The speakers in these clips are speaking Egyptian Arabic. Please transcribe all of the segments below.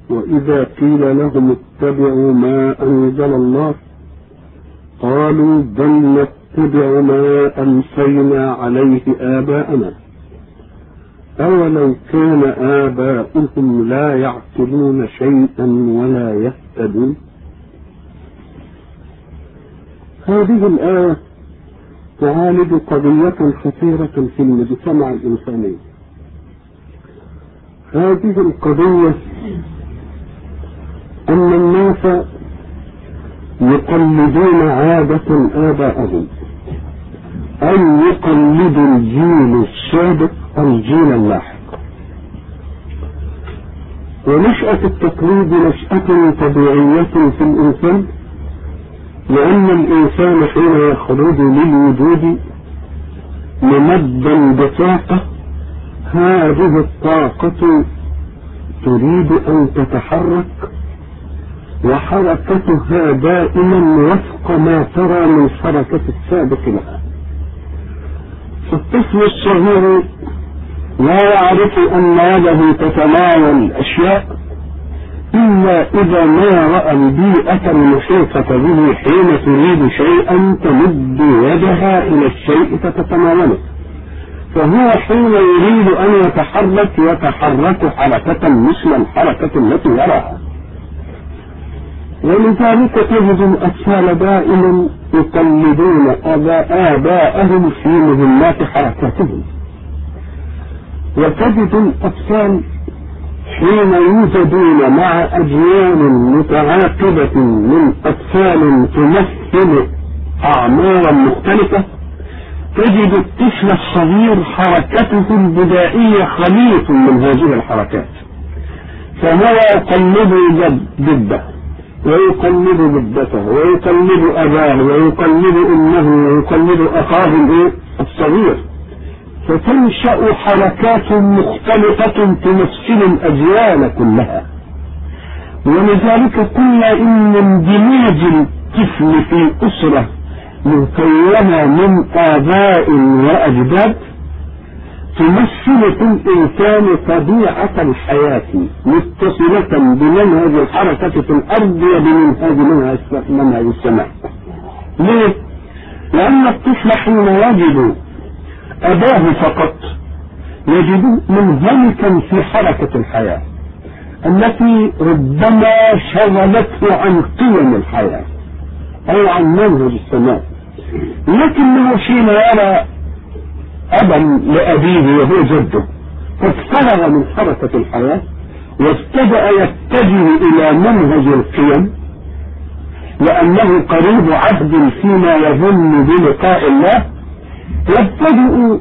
وإذا قيل لهم اتبعوا ما أنزل الله قالوا بل نتبع ما أمسينا عليه آباءنا أولو كان آباؤهم لا يعقلون شيئا ولا يهتدون هذه الآية تعالج قضية خطيرة في المجتمع الإنساني هذه القضية أن الناس يقلدون عادة آبائهم أي يقلدوا الجيل السابق الجيل اللاحق ونشأة التقليد نشأة طبيعية في الإنسان لأن الإنسان حين يخرج للوجود ممدا بطاقة هذه الطاقة تريد أن تتحرك وحركتها دائما وفق ما ترى من حركة السابق لها فالطفل الصغير لا يعرف أن يده تتناول أشياء إلا إذا ما رأى البيئة المحيطة به حين تريد شيئا تمد يدها إلى الشيء فتتناوله فهو حين يريد أن يتحرك يتحرك حركة مثل الحركة التي يراها ولذلك تجد الأطفال دائما يقلدون آباءهم في مهمات حركاتهم وتجد الأطفال حين يوجدون مع أجيال متعاقبة من أطفال تمثل أعمارا مختلفة تجد الطفل الصغير حركته البدائية خليط من هذه الحركات فهو يقلد جده ويقلد جدته ويقلد أباه ويقلد أمه ويقلد أخاه الصغير فتنشأ حركات مختلفة تمثل الأجيال كلها ولذلك قلنا إن اندماج الطفل في أسرة مكونة من آباء وأجداد تمثل في الإنسان طبيعة الحياة متصلة بمنهج الحركة في الأرض وبمنهج منهج السماء. ليه؟ لأن الطفل حين يجد أباه فقط يجد منهمكا في حركة الحياة التي ربما شغلته عن قيم الحياة أو عن منهج السماء لكنه حين يرى أبا لأبيه وهو جده قد فرغ من حركة الحياة وابتدأ يتجه إلى منهج القيم لأنه قريب عهد فيما يظن بلقاء الله يبتدئ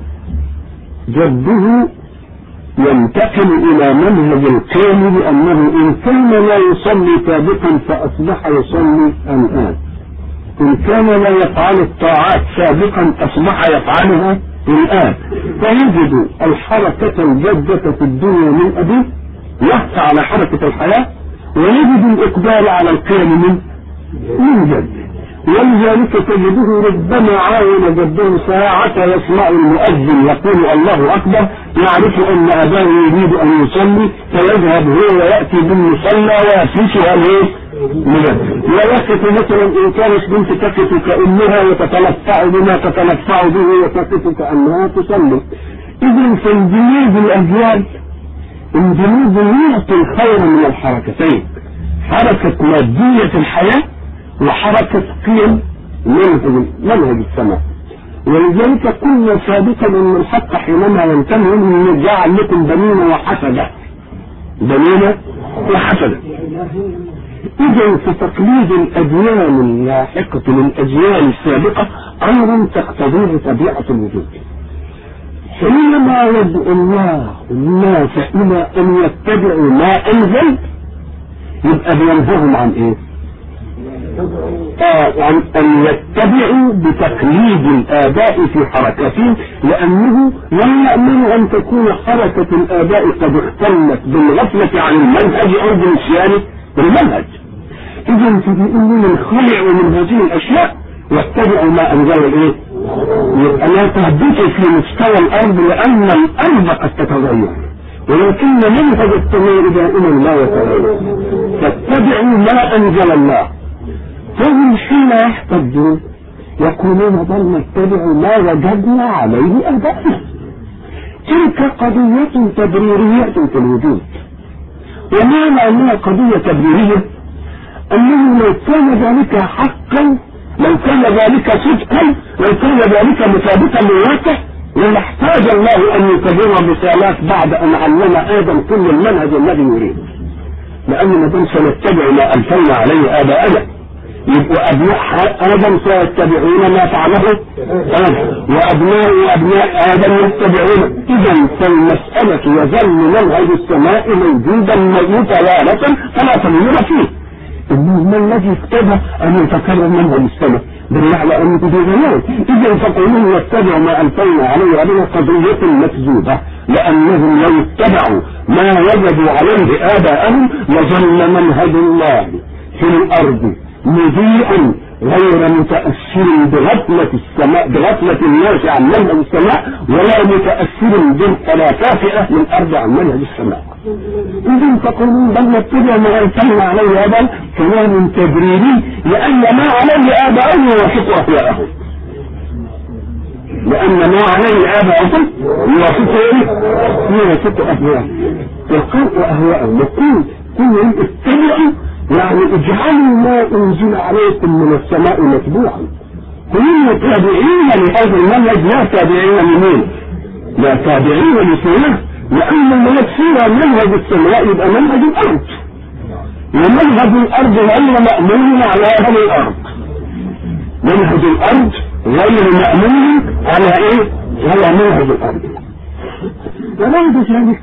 جده ينتقل إلى منهج القيم لأنه إن كان لا يصلي سابقا فأصبح يصلي الآن إن كان لا يفعل الطاعات سابقا أصبح يفعلها الآن فيجد الحركة الجادة في الدنيا من أبيه يحث على حركة الحياة ويجد الإقبال على القيم من من جد ولذلك تجده ربما عاون جده ساعة يسمع المؤذن يقول الله أكبر يعرف أن أباه يريد أن يصلي فيذهب هو ويأتي بالمصلى ويفلسها ليه؟ ويقف مثلا إن كانت بنت تقف كأمها وتتلفع بما تتلفع به وتقف كأنها تصلي إذا فاندماج الأجيال اندماج يعطي الخير من الحركتين حركة مادية الحياة وحركة قيم منهج منهج السماء ولذلك قلنا سابقا ان الحق حينما ينتهي انه جعل لكم بنين وحسدا بنين وحسدا اذا في تقليد الاجيال اللاحقه للاجيال السابقه امر تقتضيه طبيعه الوجود حينما يدعو الله الناس الى ان يتبعوا ما انزل يبقى بينهاهم عن ايه؟ عن أن يتبعوا بتقليد الآباء في حركاتهم لأنه لا يأمن أن تكون حركة الآباء قد اختلت بالغفلة عن المنهج أو بنسيان المنهج إذا تقولون انخلعوا من هذه الأشياء واتبعوا ما أنزل الإيه؟ يبقى لا تهبطوا في مستوى الأرض لأن الأرض قد تتغير ولكن منهج السماء دائما لا يتغير فاتبعوا ما انزل الله فهم حين يحتجون يقولون بل نتبع ما وجدنا عليه اباءنا تلك قضية تبريرية في الوجود ومعنى انها قضية تبريرية انه لو كان ذلك حقا لو كان ذلك صدقا لو كان ذلك مطابقا للواقع لما احتاج الله ان يكبر رسالات بعد ان علم ادم كل المنهج الذي يريد لان ما دام سنتبع ما الفينا عليه اباءنا يبقوا ابناء ادم سيتبعون ما فعله ادم وابناء ابناء ادم يتبعون اذا فالمساله يظل منهج السماء موجودا متوالة فلا تغيير فيه انه ما الذي اقتضى ان يتكرر منهج السماء دل على ان تدغيان اذا فقولون يتبعوا ما الفينا عليه هذه قضيه مكذوبه لانهم لو اتبعوا ما وجدوا عليه اباءهم لظل منهج الله في الارض مضيئا غير متأثر بغفلة السماء بغفلة الناس عن منهج السماء ولا متأثر بانحرافات أهل الأرض عن منهج السماء. إذا تقولون بل نتبع ما أنزلنا عليه هذا كلام تبريري لأن ما عليه آباؤهم يوافق أهواءهم. لأن ما عليه آباؤهم يوافق إيه؟ يوافق أهواءهم. القلق أهواءهم يقول كلهم اتبعوا يعني اجعلوا ما انزل عليكم من السماء متبوعا هم تابعين لهذا المنهج لا تابعين لمين؟ لا تابعين لسنه لان المنهج فيها منهج السماء يبقى منهج الارض ومنهج الارض غير مامون على اهل الارض منهج الارض غير مامون على ايه؟ على منهج الارض وبعد ذلك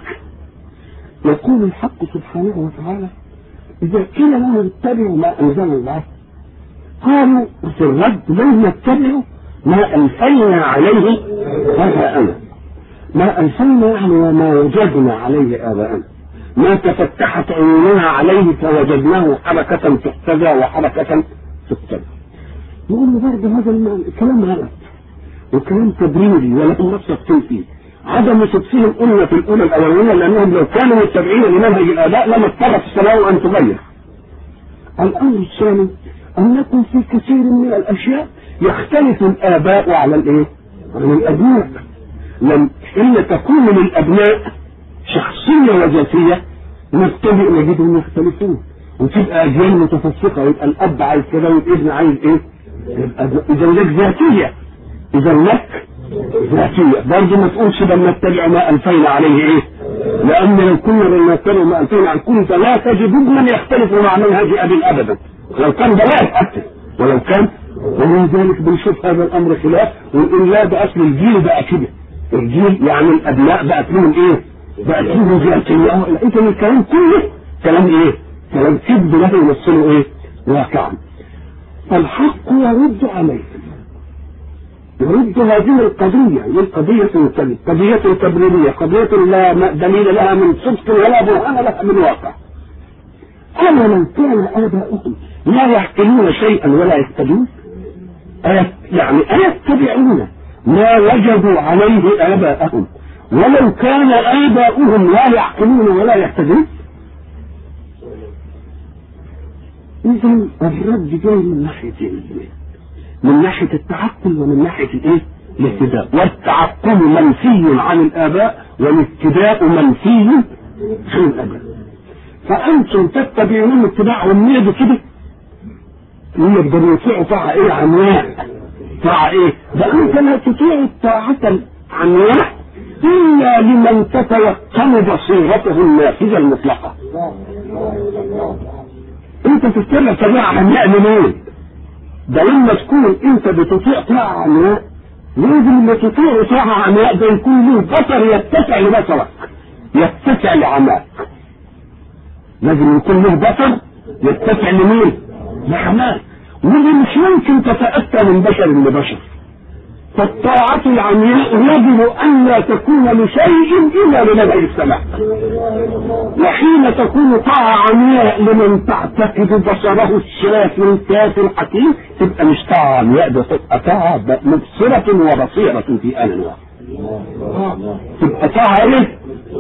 يقول الحق سبحانه وتعالى إذا قيل لهم اتبعوا ما أنزل الله قالوا في الرد لن نتبع ما ألفينا عليه آباءنا ما ألفينا يعني وما وجدنا عليه آباءنا ما تفتحت عيوننا عليه فوجدناه حركة تحتذى وحركة تقتدى يقول برضه هذا الكلام غلط وكلام تبريري ولكن نفس فيه عدم صدقهم قلنا في الأولى الأولانية لأنهم لو كانوا متبعين لمنهج الآباء لما اضطرت السماء أن تغير. الأمر الثاني أنكم في كثير من الأشياء يختلف الآباء على الإيه؟ عن الأبناء. لم حين تكون للأبناء شخصية وذاتية نبتدئ نجدهم يختلفون وتبقى أجيال متفسقة يبقى الأب عايز كذا والابن عايز إيه؟ إذا لك ذاتية إذا لك ذاتية برضه ما تقولش بل نتبع ما ألفينا عليه إيه لأن لو كنا بل نتبع ما ألفينا كنت لا تجد ابنا يختلف مع منهج أبي أبدا لو كان ضلال حتى ولو كان ومن ذلك بنشوف هذا الأمر خلاف ونقول لا ده أصل الجيل بقى كده الجيل يعني الأبناء بقت لهم إيه؟ بقت لهم ذاتية إذا الكلام كله كلام إيه؟ كلام كذب له يمثله إيه؟ واقعا فالحق يرد عليه يرد هذه القضية هي القضية قضية تبريرية قضية لا دليل لها من صدق ولا برهان لها من واقع أما من كان آباؤهم لا يعقلون شيئا ولا يهتدون يعني أيتبعون ما وجدوا عليه آباءهم ولو كان آباؤهم لا يعقلون ولا يهتدون إذا الرد جاي من ناحيتين من ناحية التعقل ومن ناحية الايه؟ الابتداء والتعقل منفي عن الآباء والابتداء منفي عن الآباء فأنتم تتبعون اتباعهم ليه كده؟ يقول لك ده بيطيعوا طاعة ايه عنواء طاعة ايه؟ ده أنت لا تطيع الطاعة عنواء إلا لمن تتيقن بصيرته النافذة المطلقة. أنت تتبع طبيعة عنواء منين؟ ده لما تكون انت بتطيع طاعة عمياء لازم اللي تطيع طاعة عمياء ده يكون له بصر يتسع لبصرك يتسع لعماك لازم يكون له بصر يتسع لمين؟ لعماك ودي مش ممكن تتأتى من بشر لبشر فالطاعة العمياء يجب أن لا تكون لشيء إلا لنبع السماء وحين تكون طاعة عمياء لمن تعتقد بصره الشافي الكافي الحكيم تبقى مش طاعة عمياء ده تبقى طاعة مبصرة وبصيرة في آن واحد تبقى طاعة إيه؟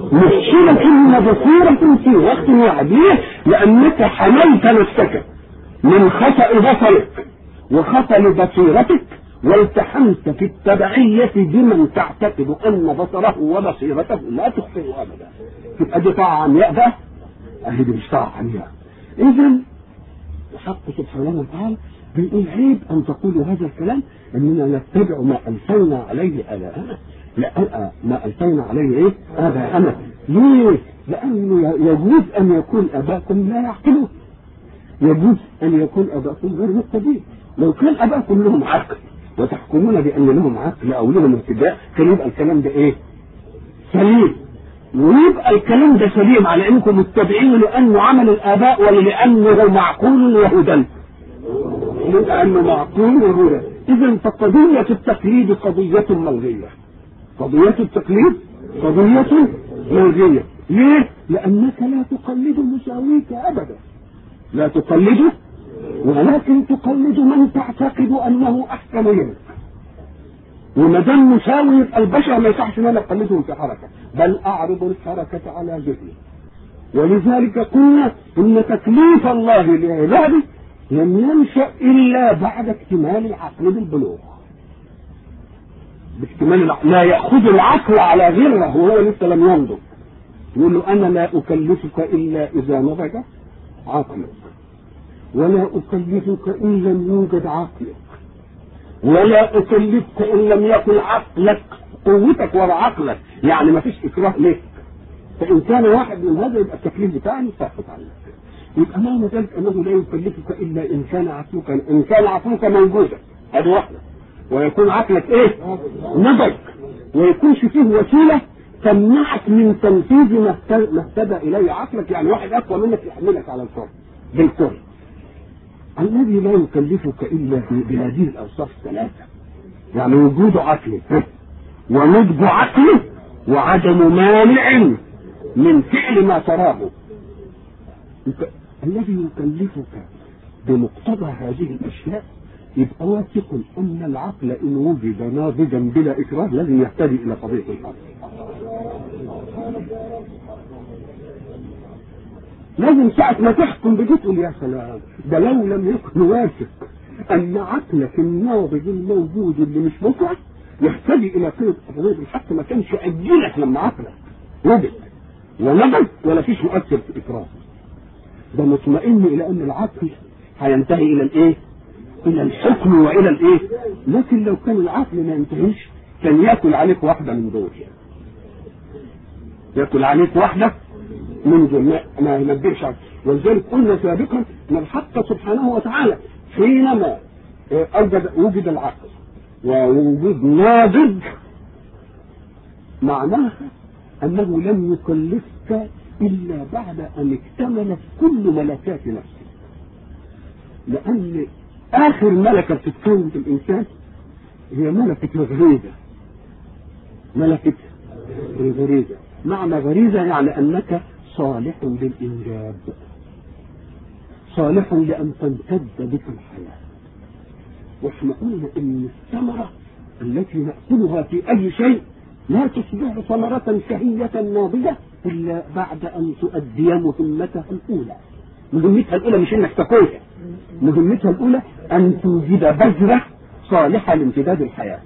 محسنة بصيرة في وقت واحد ليه؟ لأنك حملت نفسك من خطأ بصرك وخطأ بصيرتك والتحمت في التبعية بمن تعتقد أن بصره وبصيرته لا تخطئ أبدا تبقى دي طاعة عمياء بقى أهي دي مش طاعة عمياء إذا الحق سبحانه وتعالى بيقول عيب أن تقولوا هذا الكلام أننا نتبع ما ألفينا عليه آباءنا لا ما ألفينا عليه إيه؟ آباءنا ليه؟ لأنه يجوز أن يكون آباءكم لا يعقلون يجوز أن يكون آباءكم غير مهتدين لو كان آباءكم لهم عقل وتحكمون بأن لهم عقل أو لهم ابتداء كان يبقى الكلام ده إيه؟ سليم ويبقى الكلام ده سليم على انكم متبعين لانه عمل الاباء ولا لانه معقول وهدى لانه معقول وهدى اذا فقضيه التقليد قضيه ملغيه قضيه التقليد قضيه ملغيه ليه لانك لا تقلد مساويك ابدا لا تقلده ولكن تقلد من تعتقد انه احسن منك وما دام مساوي يبقى البشر ما يصحش ان انا اقلدهم في حركه بل اعرض الحركه على ذهني ولذلك قلنا ان تكليف الله لعباده لم ينشا الا بعد اكتمال العقل بالبلوغ باكتمال العقل لا ياخذ العقل على غره وهو لسه لم ينضج يقول له انا لا اكلفك الا اذا نضج عقلك ولا اكلفك ان لم يوجد عقلك ولا اكلفك ان لم يكن عقلك قوتك ولا عقلك يعني ما فيش اكراه لك فان كان واحد من هذا يبقى التكليف بتاعي ساقط عنك يبقى معنى ذلك انه لا يكلفك الا ان كان عقلك ان كان عقلك موجودا هذه واحده ويكون عقلك ايه؟ نضج ويكونش فيه وسيله تمنعك من تنفيذ ما اهتدى اليه عقلك يعني واحد اقوى منك يحملك على الكره بالكره الذي لا يكلفك الا بهذه الاوصاف الثلاثه يعني وجود عقل ونضج عقله وعدم مانع من فعل ما تراه الذي يكلفك بمقتضى هذه الاشياء يبقى واثق ان العقل ان وجد ناضجا بلا اكراه لازم يهتدي الى قضيه الحق لازم ساعة ما تحكم بدي تقول يا سلام ده لو لم يكن واثق أن عقلك الناضج الموجود اللي مش مطلع يحتاج إلى قيمة قضية الحق ما كانش أجلك لما عقلك وجد ونضج ولا فيش مؤثر في إكراه ده مطمئن إلى أن العقل هينتهي إلى الإيه؟ إلى الحكم وإلى الإيه؟ لكن لو كان العقل ما ينتهيش كان ياكل عليك واحدة من دول ياكل عليك واحدة من دول ما, ما ينبهش عنه ولذلك قلنا سابقا ان الحق سبحانه وتعالى حينما اوجد وجد العقل ووجود ناضج معناها انه لم يكلفك الا بعد ان اكتملت كل ملكات نفسك لان اخر ملكه بتتكون في الانسان هي ملكه الغريزه ملكه الغريزه معنى غريزه يعني انك صالح للإنجاب صالح لأن تمتد بك الحياة واحنا قلنا ان الثمرة التي نأكلها في أي شيء لا تصبح ثمرة شهية ناضجة إلا بعد أن تؤدي مهمتها الأولى مهمتها الأولى مش إنك تاكلها مهمتها الأولى أن توجد بذرة صالحة لامتداد الحياة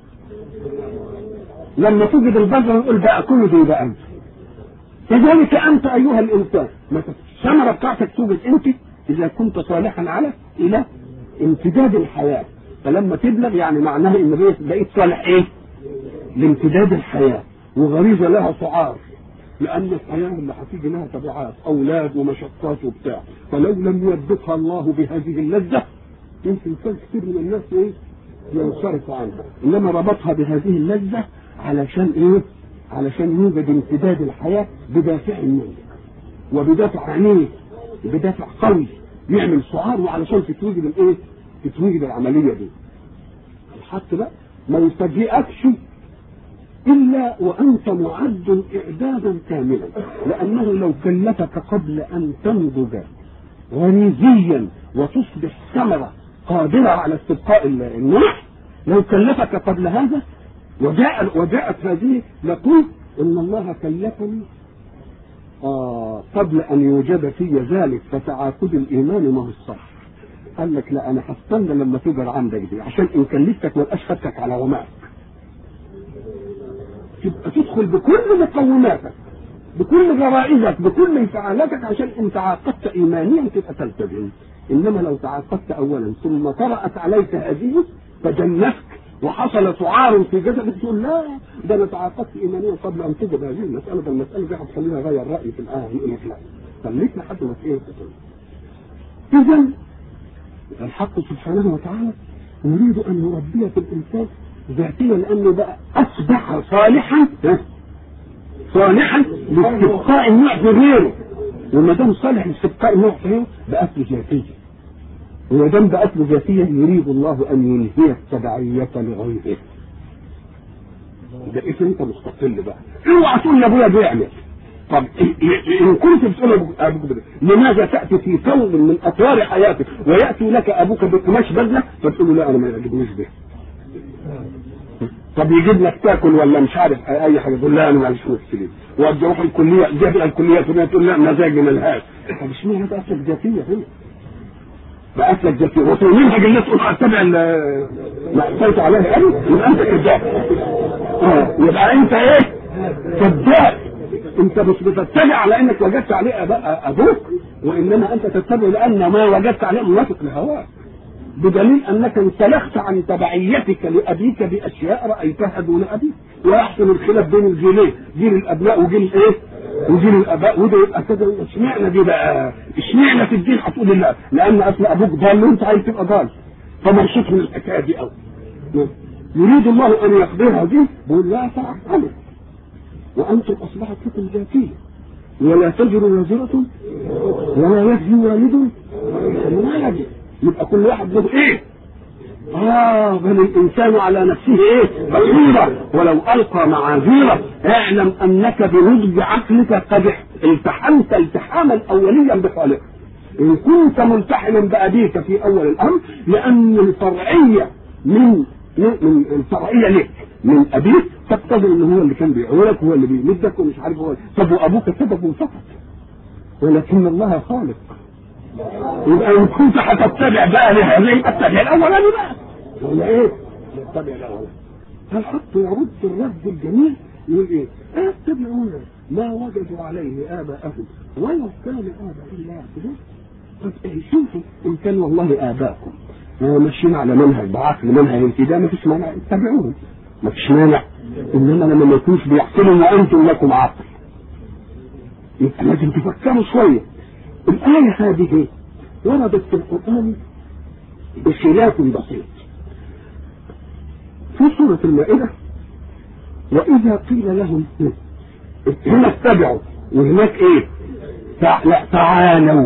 لما توجد البذرة نقول بقى كله دي بقى أنت كذلك انت ايها الانسان الثمره بتاعتك توجد انت اذا كنت صالحا على الى امتداد الحياه فلما تبلغ يعني معناها ان بقيت صالح ايه؟ لامتداد الحياه وغريزه لها سعار لان الحياه اللي هتيجي لها تبعات اولاد ومشقات وبتاع فلو لم يربطها الله بهذه اللذه يمكن كان كثير من الناس ايه؟ ينصرف عنها انما ربطها بهذه اللذه علشان ايه؟ علشان يوجد امتداد الحياة بدافع منك وبدافع عنيف بدافع قوي يعمل سعار وعلشان تتوجد الايه؟ تتوجد العملية دي. الحق بقى ما يفاجئكش إلا وأنت معد إعدادا كاملا لأنه لو كلفك قبل أن تنضج غريزيا وتصبح ثمرة قادرة على استبقاء النوع لو كلفك قبل هذا وجاء وجاءت هذه نقول ان الله كلفني آه قبل ان يوجد في ذلك فتعاقد الايمان ما هو الصح قال لك لا انا هستنى لما تقدر عندك دي عشان ان كلفتك ما ابقاش خدتك على غماء تبقى تدخل بكل مقوماتك بكل غرائزك بكل انفعالاتك عشان ان تعاقدت ايمانيا تبقى تلتزم انما لو تعاقدت اولا ثم طرأت عليك هذه فجنتك وحصل سعار في جسدك تقول لا ده انا تعاقدت ايمانيا قبل ان تجد هذه المساله ده المساله دي هتخليني اغير رايي في الايه يقول لك لا خليك لحد ما ايه اذا الحق سبحانه وتعالى يريد ان يربي في الانسان ذاتيا لانه بقى اصبح صالحا صالحا لاستبقاء النوع في غيره وما دام صالح لاستبقاء النوع في غيره بقت له ذاتيه وما دام بقت له ذاتيه يريد الله ان ينهي التبعيه لغيره ده اسم انت مستقل بقى اوعى تقول لابويا بيعمل طب ان كنت بتقول ابوك لماذا تاتي في كون من اطوار حياتك وياتي لك ابوك بقماش بدله فتقول له لا انا ما يعجبنيش ده طب يجيب لك تاكل ولا مش عارف اي حاجه تقول لا انا معلش مشكله وادي اروح الكليه جاب الكليه فلانيه تقول لا مزاجي ملهاش طب اشمعنى بقى لك ذاتيه هنا بقت لك ذاتيه وفي منهج الناس تقول اتبع ما احسنت عليه قوي يبقى انت كذاب اه يبقى انت ايه كذاب انت مش بتتبع على انك وجدت عليه أبا ابوك وانما انت تتبع لان ما وجدت عليه موافق لهواك بدليل انك انسلخت عن تبعيتك لابيك باشياء رايتها دون ابيك ويحصل الخلاف بين الجيلين جيل الابناء وجيل ايه وجيل الاباء وده يبقى كده اشمعنى دي بقى اشمعنى في الدين هتقول لا لان اصل ابوك ضال وانت عايز تبقى ضال فمبسوط من الحكايه دي قوي يريد الله ان يقضيها دي بيقول لا تعقلوا وانتم اصبحت لكم ذاتيه ولا تجر وازرة ولا يجزي والد ولده يبقى كل واحد له ايه اه بل الانسان على نفسه ايه بصيرة ولو القى معاذيره اعلم انك بنضج عقلك قد التحمت التحاما اوليا بخالقك ان كنت ملتحما بابيك في اول الامر لان الفرعيه من من الفرعيه لك من ابيك تقتضي ان هو اللي كان بيعولك هو اللي بيمدك ومش عارف هو طب وابوك سبب فقط ولكن الله خالق يبقى ان كنت هتتبع بقى لهذه اتبع الاولاني بقى ولا ايه؟ اتبع الاولاني فالحق يرد الرد الجميل يقول ايه؟ اتبعون ما وجدوا عليه اباءهم ولو كان اباء الله يعبدون طب ايه شوفوا ان كان والله اباءكم ماشيين على منهج بعقل منهج التزام ما فيش مانع اتبعوهم ما فيش مانع انما لما ما يكونش بيحصلوا وانتم لكم عقل يبقى لازم تفكروا شويه الآية هذه وردت في القرآن بخلاف بسيط في سورة المائدة وإذا قيل لهم هنا اتبعوا وهناك ايه لا تعالوا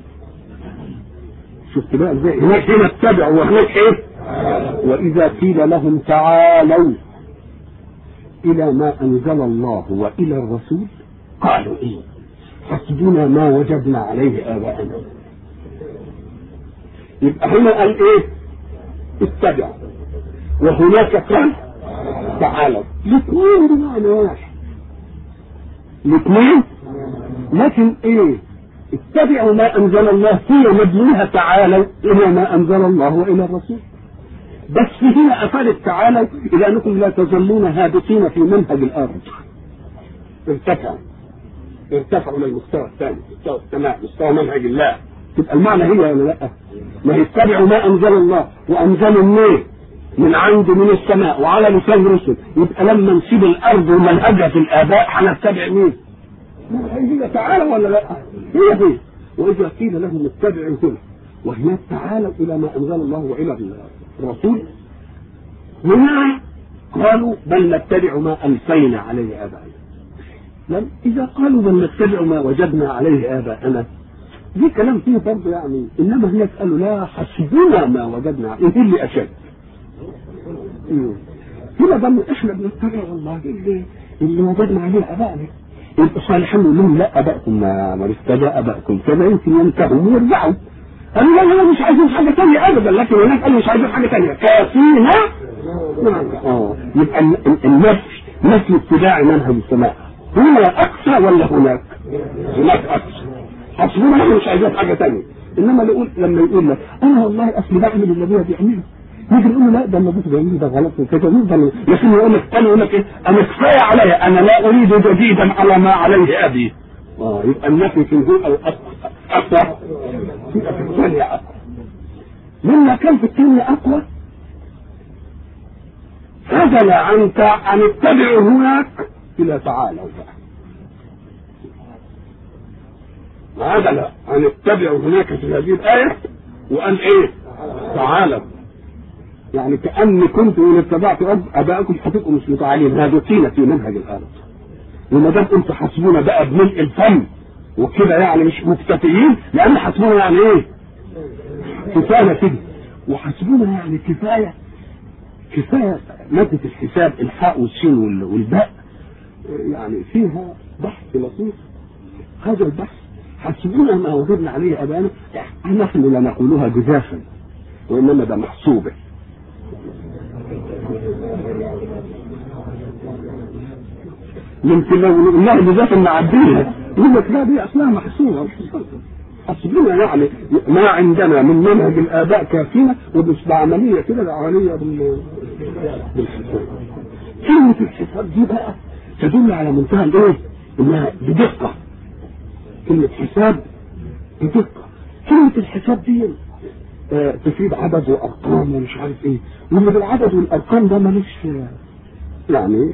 شفت بقى ازاي هناك هنا اتبعوا وهناك ايه وإذا قيل لهم تعالوا إلى ما أنزل الله وإلى الرسول قالوا إيه حسبنا ما وجدنا عليه آباءنا يبقى هنا قال إيه اتبع وهناك قال تعالوا الاثنين بمعنى واحد الاثنين لكن ايه اتبعوا ما انزل الله هي مدلولها تعالوا الى ما انزل الله والى الرسول بس هنا افادت تعالوا الى انكم لا تظلون هابطين في منهج الارض ارتفعوا ارتفعوا للمستوى الثاني مستوى السماء مستوى منهج الله تبقى المعنى هي ولا لا؟ ما يتبعوا ما انزل الله وانزلوا منين؟ من عند من السماء وعلى لسان رسل يبقى لما نسيب الارض ومنهجها في الاباء هنتبع مين؟ هي تعالى ولا لا؟ هي هي واذا قيل لهم اتبعوا هنا وهناك تعالوا الى ما انزل الله والى الرسول هنا قالوا بل نتبع ما الفينا عليه ابائنا لم إذا قالوا بل نتبع ما وجدنا عليه آباءنا دي كلام فيه برضه يعني إنما هناك قالوا لا حسبنا ما وجدنا عليه إيه اللي أشد هنا بل إحنا بنتبع والله اللي اللي وجدنا عليه آباءنا يبقى صالحين يقول لهم لا ابائكم ما ما اتبع ابائكم كذا يمكن ينتهوا ويرجعوا قالوا لا لا مش عايزين حاجه ثانيه ابدا لكن هناك قالوا مش عايزين حاجه ثانيه كافينا اه يبقى النفس مثل اتباع منهج السماء هنا اقصى ولا هناك؟ هناك اقصى حسبنا احنا مش عايزين حاجه ثانيه انما اللي يقول لما يقول لك انا والله اصلي بعمل اللي ابويا بيعمله يجي يقول له لا ده اللي ابوك بيعمله ده غلط وكذا يفضل لكن يقول لك تاني يقول لك ايه انا كفايه عليا انا لا اريد جديدا على ما عليه ابي اه يبقى النفي في الجزء الاقوى يبقى في الثانيه اقوى لما كان في الثانيه اقوى خجل عن عن اتبعوا هناك الى تعالوا بقى عدل أن اتبعوا هناك في هذه الآية وأن إيه؟ تعالوا يعني كأني كنت إن اتبعت أبائكم هتبقوا مش متعالين هادقين في منهج الأرض وما دام أنتم حاسبونا بقى بملء الفم وكده يعني مش مكتفيين لأن حاسبونا يعني إيه؟ كفاية كده وحاسبونا يعني كفاية كفاية مادة الحساب الحاء والسين والباء يعني فيها بحث لطيف هذا البحث حسبونا ما وجدنا عليه ابانا نحن لا نقولها جزافا وانما ده محسوبه يمكن لو قلناها جزافا نعديها يقول لك لا دي اصلها محسوبه حسبونا يعني ما عندنا من منهج الاباء كافينا ومش بعمليه كده ده عمليه بالحساب كلمه الحساب دي بقى تدل على منتهى الايه؟ انها بدقه كلمة حساب بدقة كلمة الحساب دي آه تفيد عدد وارقام ومش عارف ايه واللي بالعدد والارقام ده ملوش يعني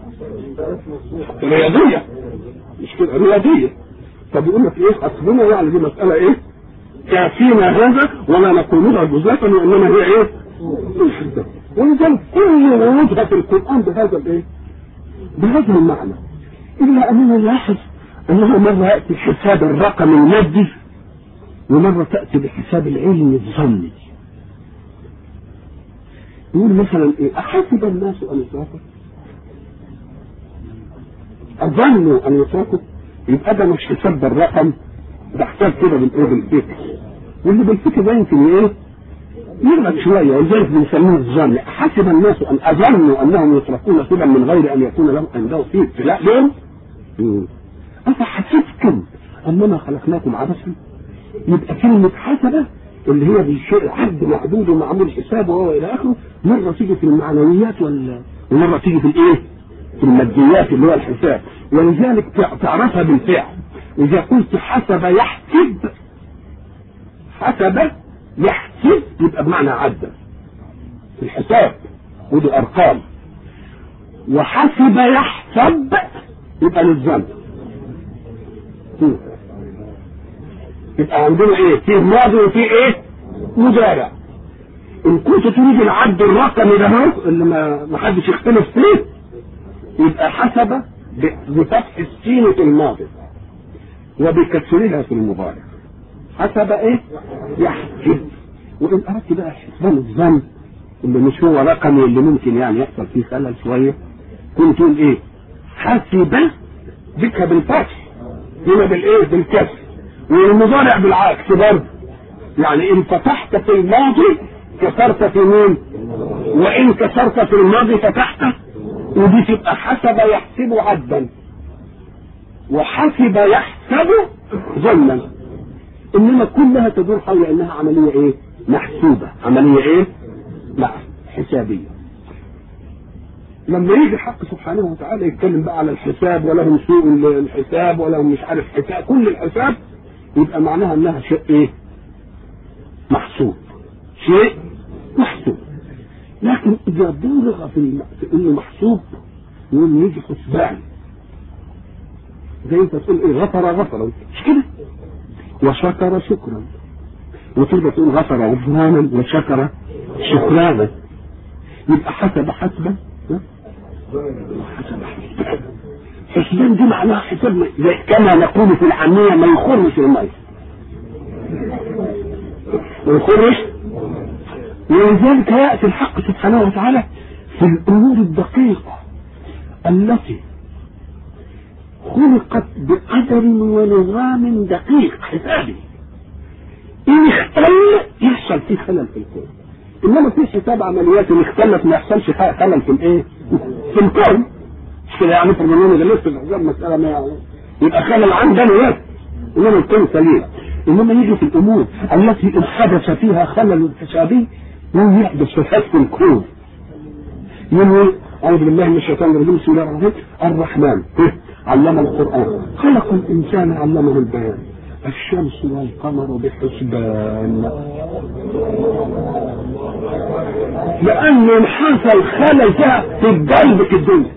رياضية مش كده رياضية طب يقول لك ايه حسبنا يعني دي مسألة ايه كافينا هذا ولا نقولها جزافا وانما هي ايه ولذلك كل ورودها في القرآن بهذا الايه بهذا المعنى إلا أننا نلاحظ أنه مرة يأتي بحساب الرقم المادي ومرة تأتي بحساب العلم الظني يقول مثلا إيه أحسب الناس أن يتركوا أظنوا أن يتركوا يبقى ده مش حساب بالرقم ده حساب كده بالإيه بالفكر واللي بالفكر ده يمكن إيه يغلط شوية ولذلك بنسميه الظن حسب الناس أن أظنوا أنهم يتركون سبا من غير أن يكون لهم عنده فيه ابتلاء لهم أفحسبتم أننا خلقناكم عبثا يبقى كلمة حسبة اللي هي بالشيء حد محدود ومعمول حساب وهو إلى آخره مرة تيجي في المعنويات ولا ومرة تيجي في الإيه؟ في الماديات اللي هو الحساب ولذلك تعرفها بالفعل إذا قلت حسب يحسب حسب يحسب يبقى بمعنى عدى في الحساب ودي أرقام وحسب يحسب يبقى للذنب يبقى عندنا ايه في ماضي وفي ايه مضارع ان كنت تريد العد الرقمي ده اهو اللي ما ما حدش يختلف فيه يبقى حسب بفتح السين في الماضي وبكسرها في المضارع حسب ايه يحسب وان اردت بقى حسبان الذنب اللي مش هو رقمي اللي ممكن يعني يحصل فيه خلل شويه كنت تقول ايه حسب بك بالفتح هنا بالايه بالكسر والمضارع بالعكس برضه يعني ان فتحت في الماضي كسرت في مين وان كسرت في الماضي فتحت ودي تبقى حسب يحسب عدا وحسب يحسب ظنا انما كلها تدور حول انها عمليه ايه محسوبه عمليه ايه لا حسابيه لما يجي الحق سبحانه وتعالى يتكلم بقى على الحساب ولهم سوء الحساب ولهم مش عارف حساب كل الحساب يبقى معناها انها شيء ايه محسوب شيء محسوب لكن اذا بلغ في, الم... في انه محسوب يقول يجي حسبان زي انت تقول ايه غفر غفرا مش كده وشكر شكرا وترجع تقول غفر غفرانا وشكر شكرانا يبقى حسب حسبا حسب حسبان دي معناها حساب كما نقول في العامية ما يخرش المية ما يخرش ولذلك يأتي الحق سبحانه وتعالى في الأمور الدقيقة التي خلقت بقدر ونظام دقيق حسابي إن اختل يحصل فيه خلل في الكون إنما في حساب عمليات إن اختلت ما يحصلش خلل في الإيه؟ في الكون مش كده يعني افرض ان انا جلست في الحساب مساله ما يعني يبقى خلل عندنا ايه؟ انما الكون سليم انما يجي في الامور التي ان حدث فيها خلل حسابي لم يحدث في حسب الكون يقول اعوذ بالله من الشيطان الرجيم بسم الله الرحمن الرحمن علم القران خلق الانسان علمه البيان الشمس والقمر بحسبان لأنه حصل خلل في الدرب في الدنيا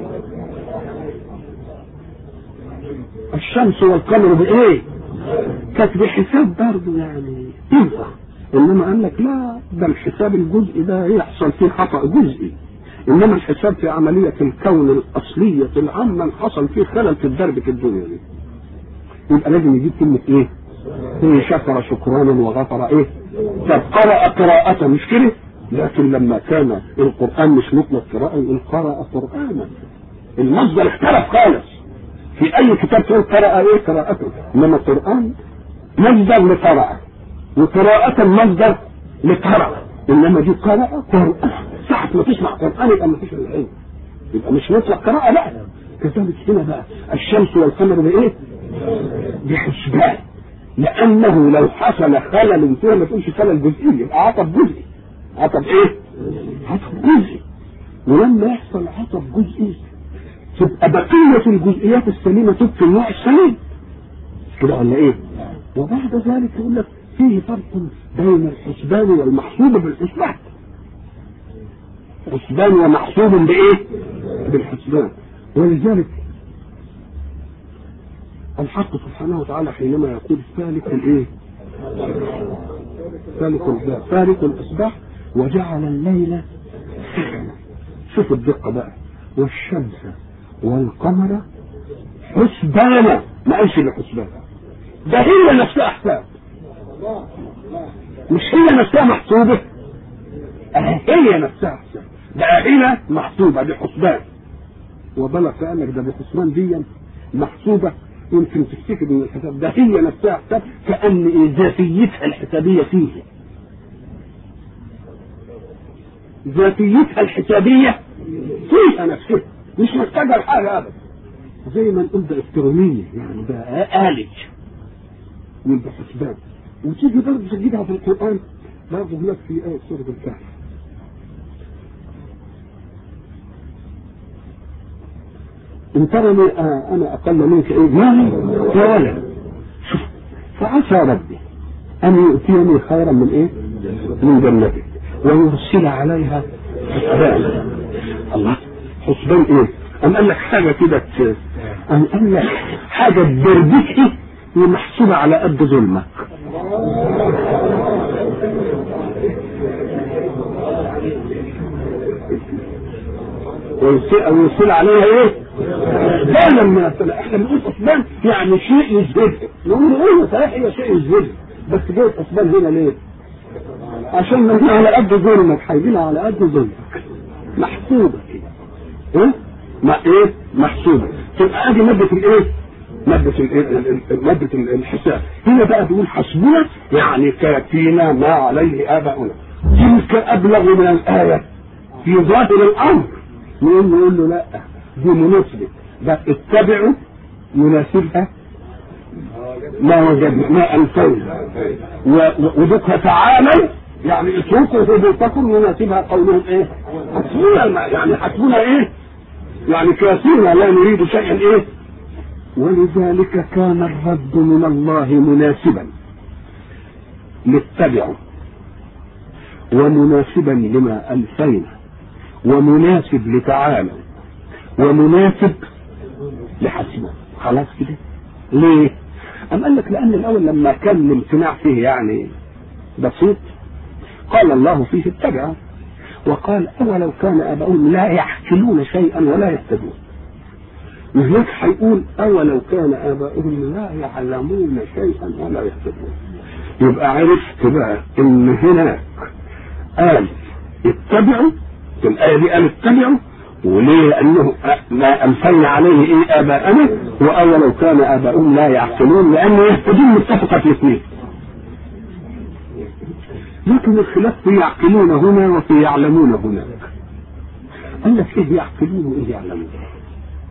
الشمس والقمر بإيه؟ كانت بحساب برضه يعني تنفع إنما قال لك لا ده الحساب الجزئي ده يحصل فيه خطأ جزئي إنما الحساب في عملية الكون الأصلية العامة حصل فيه خلل في الدرب في الدنيا دي يبقى لازم يجيب كلمة إيه؟ هي شكر شكرانا وغفر ايه طب قرأ قراءة مش كده لكن لما كان القرآن مش مطلق قراءة يقول قرأ قرآنا المصدر اختلف خالص في أي كتاب تقول قرأ ايه قراءته إنما القرآن مصدر لقراءة وقراءة مصدر لقراءة إنما دي قراءة قرآن ساعة ما تسمع قرآن يبقى ما فيش العلم يبقى مش مطلق قراءة لا كذلك هنا بقى الشمس والقمر بإيه؟ بحسبان لانه لو حصل خلل فيها ما تقولش خلل جزئي يبقى عطب جزئي عطب ايه؟ عطب جزئي ولما يحصل عطب جزئي تبقى بقية الجزئيات السليمة تبقي النوع السليم كده ولا ايه؟ وبعد ذلك يقول لك فيه فرق بين الحسبان والمحسوب بالحسبان حسبان ومحسوب بايه؟ بالحسبان ولذلك الحق سبحانه وتعالى حينما يقول فالك الايه؟ فالك فالك الاصباح وجعل الليل سكنا شوف الدقه بقى والشمس والقمر حسبانا ما قالش بحسبان ده هي نفسها حساب مش هي نفسها محسوبه هي نفسها حساب ده هنا محسوبه بحسبان وبلغ قال لك ده بحسبان دي محسوبه يمكن تفتكر ان الحساب ده هي نفسها حساب كان ذاتيتها الحسابيه فيه ذاتيتها الحسابيه فيها نفسها مش محتاجه لحاجه ابدا زي ما نقول ده الكترونيه يعني ده آلج من حسبان وتيجي برضه تجدها في القران برضه هناك في آية سورة الكهف ان ترني انا اقل منك ايه مالي ولا شوف فعسى ربي ان يؤتيني خيرا من ايه من جنتك ويرسل عليها حسبان الله حسبان ايه ام قال لك حاجه كده ام قال لك حاجه تدربكي ومحسوبه على قد ظلمك ويرسل عليها ايه بالا من السنة احنا بنقول حسبان يعني شيء يجهزه نقول ايه صحيح هي شيء يجهزه بس جاي حسبان هنا ليه عشان ما على قد ظلمك هيجينا على قد ظلمك محسوبة كده ايه ما ايه محسوبة تبقى ادي مادة الايه مادة مادة الحساب هنا بقى بيقول حسبنا يعني كافينا ما عليه آباؤنا تلك أبلغ من الآية في ظاهر الأمر نقول نقول له لا دي مناسبة ده اتبعوا يناسبها ما وجدنا ما ألفينا ودكها تعالوا يعني اتركوا هبوطكم يناسبها قولهم ايه حسبنا يعني حسبنا ايه يعني كافينا لا نريد شيئا ايه ولذلك كان الرد من الله مناسبا لاتبعوا ومناسبا لما ألفينا ومناسب لتعالوا ومناسب لحسبه خلاص كده ليه أم قال لك لأن الأول لما كان الامتناع فيه يعني بسيط قال الله فيه اتبعوا وقال أولو كان آباؤهم لا يحكلون شيئا ولا يهتدون وهناك هيقول أولو كان آباؤهم لا يعلمون شيئا ولا يهتدون يبقى عرفت بقى إن هناك قال اتبعوا في الآية دي قال اتبعوا وليه لأنه ما أمثلنا عليه إيه آباءنا وأولو كان آباؤهم لا يعقلون لأنه يهتدون متفقة في اثنين لكن الخلاف في يعقلون هنا وفي يعلمون هناك قال لك ايه يعقلون وايه يعلمون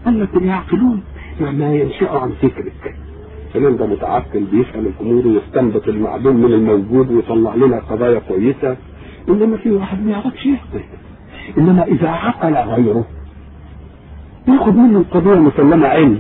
قال لك اللي يعقلون ما ينشأ عن فكرك كمان ده متعقل بيفهم الامور ويستنبط المعلوم من الموجود ويطلع لنا قضايا كويسه انما في واحد ما يعرفش يعقل انما اذا عقل غيره ياخد منه القضيه مسلمه علم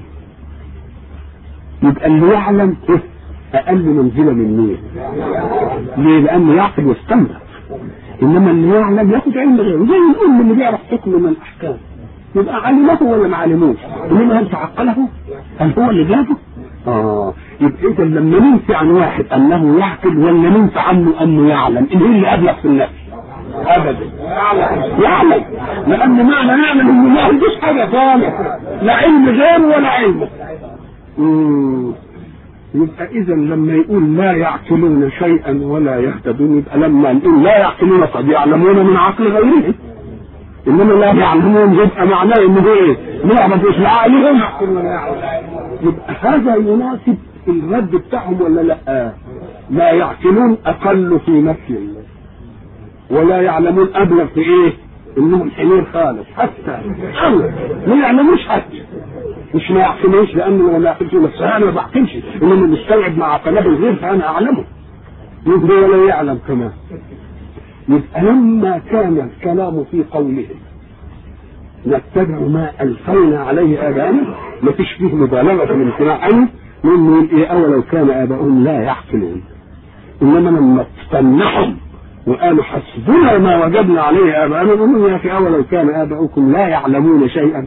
يبقى اللي يعلم اقل منزله من مين ليه لانه يعقل ويستنبط انما اللي يعلم ياخد علم غيره زي الام اللي بيعرف حكم من الاحكام يبقى علمه ولا ما علموش انما هل تعقله هل هو اللي جابه اه يبقى اذا لما ننفي عن واحد انه يعقل ولا ننفي عنه انه يعلم ان هي اللي ابلغ في النفس ابدا يعلم لان معنى نعلم انه ما عندوش حاجه خالص لا علم غيره ولا علمه يبقى اذا لما يقول لا يعقلون شيئا ولا يهتدون يبقى لما نقول لا يعقلون قد يعلمون من عقل غيرهم انما لا يعلمون يبقى معناه انه ايه؟ نعمة مش لعقلهم يبقى هذا يناسب الرد بتاعهم ولا لا؟ لا يعقلون اقل في نفي الله ولا يعلمون ابلغ في ايه؟ انهم حمير خالص حتى ما يعلموش حتى مش ما يعقلوش لانه ما يعقلش بس انا ما بعقلش انما مستوعب مع قناه الغير فانا اعلمه يبقى ولا يعلم كمان يبقى لما كان الكلام في قوله نتبع ما الفينا عليه اباءنا ما فيش فيه مبالغه في الامتناع عنه لانه يقول ايه اولو كان اباؤهم لا يعقلون انما لما تفنحهم وقالوا حسبنا ما وجدنا عليه اباءنا قالوا يا اخي اولو كان اباؤكم لا يعلمون شيئا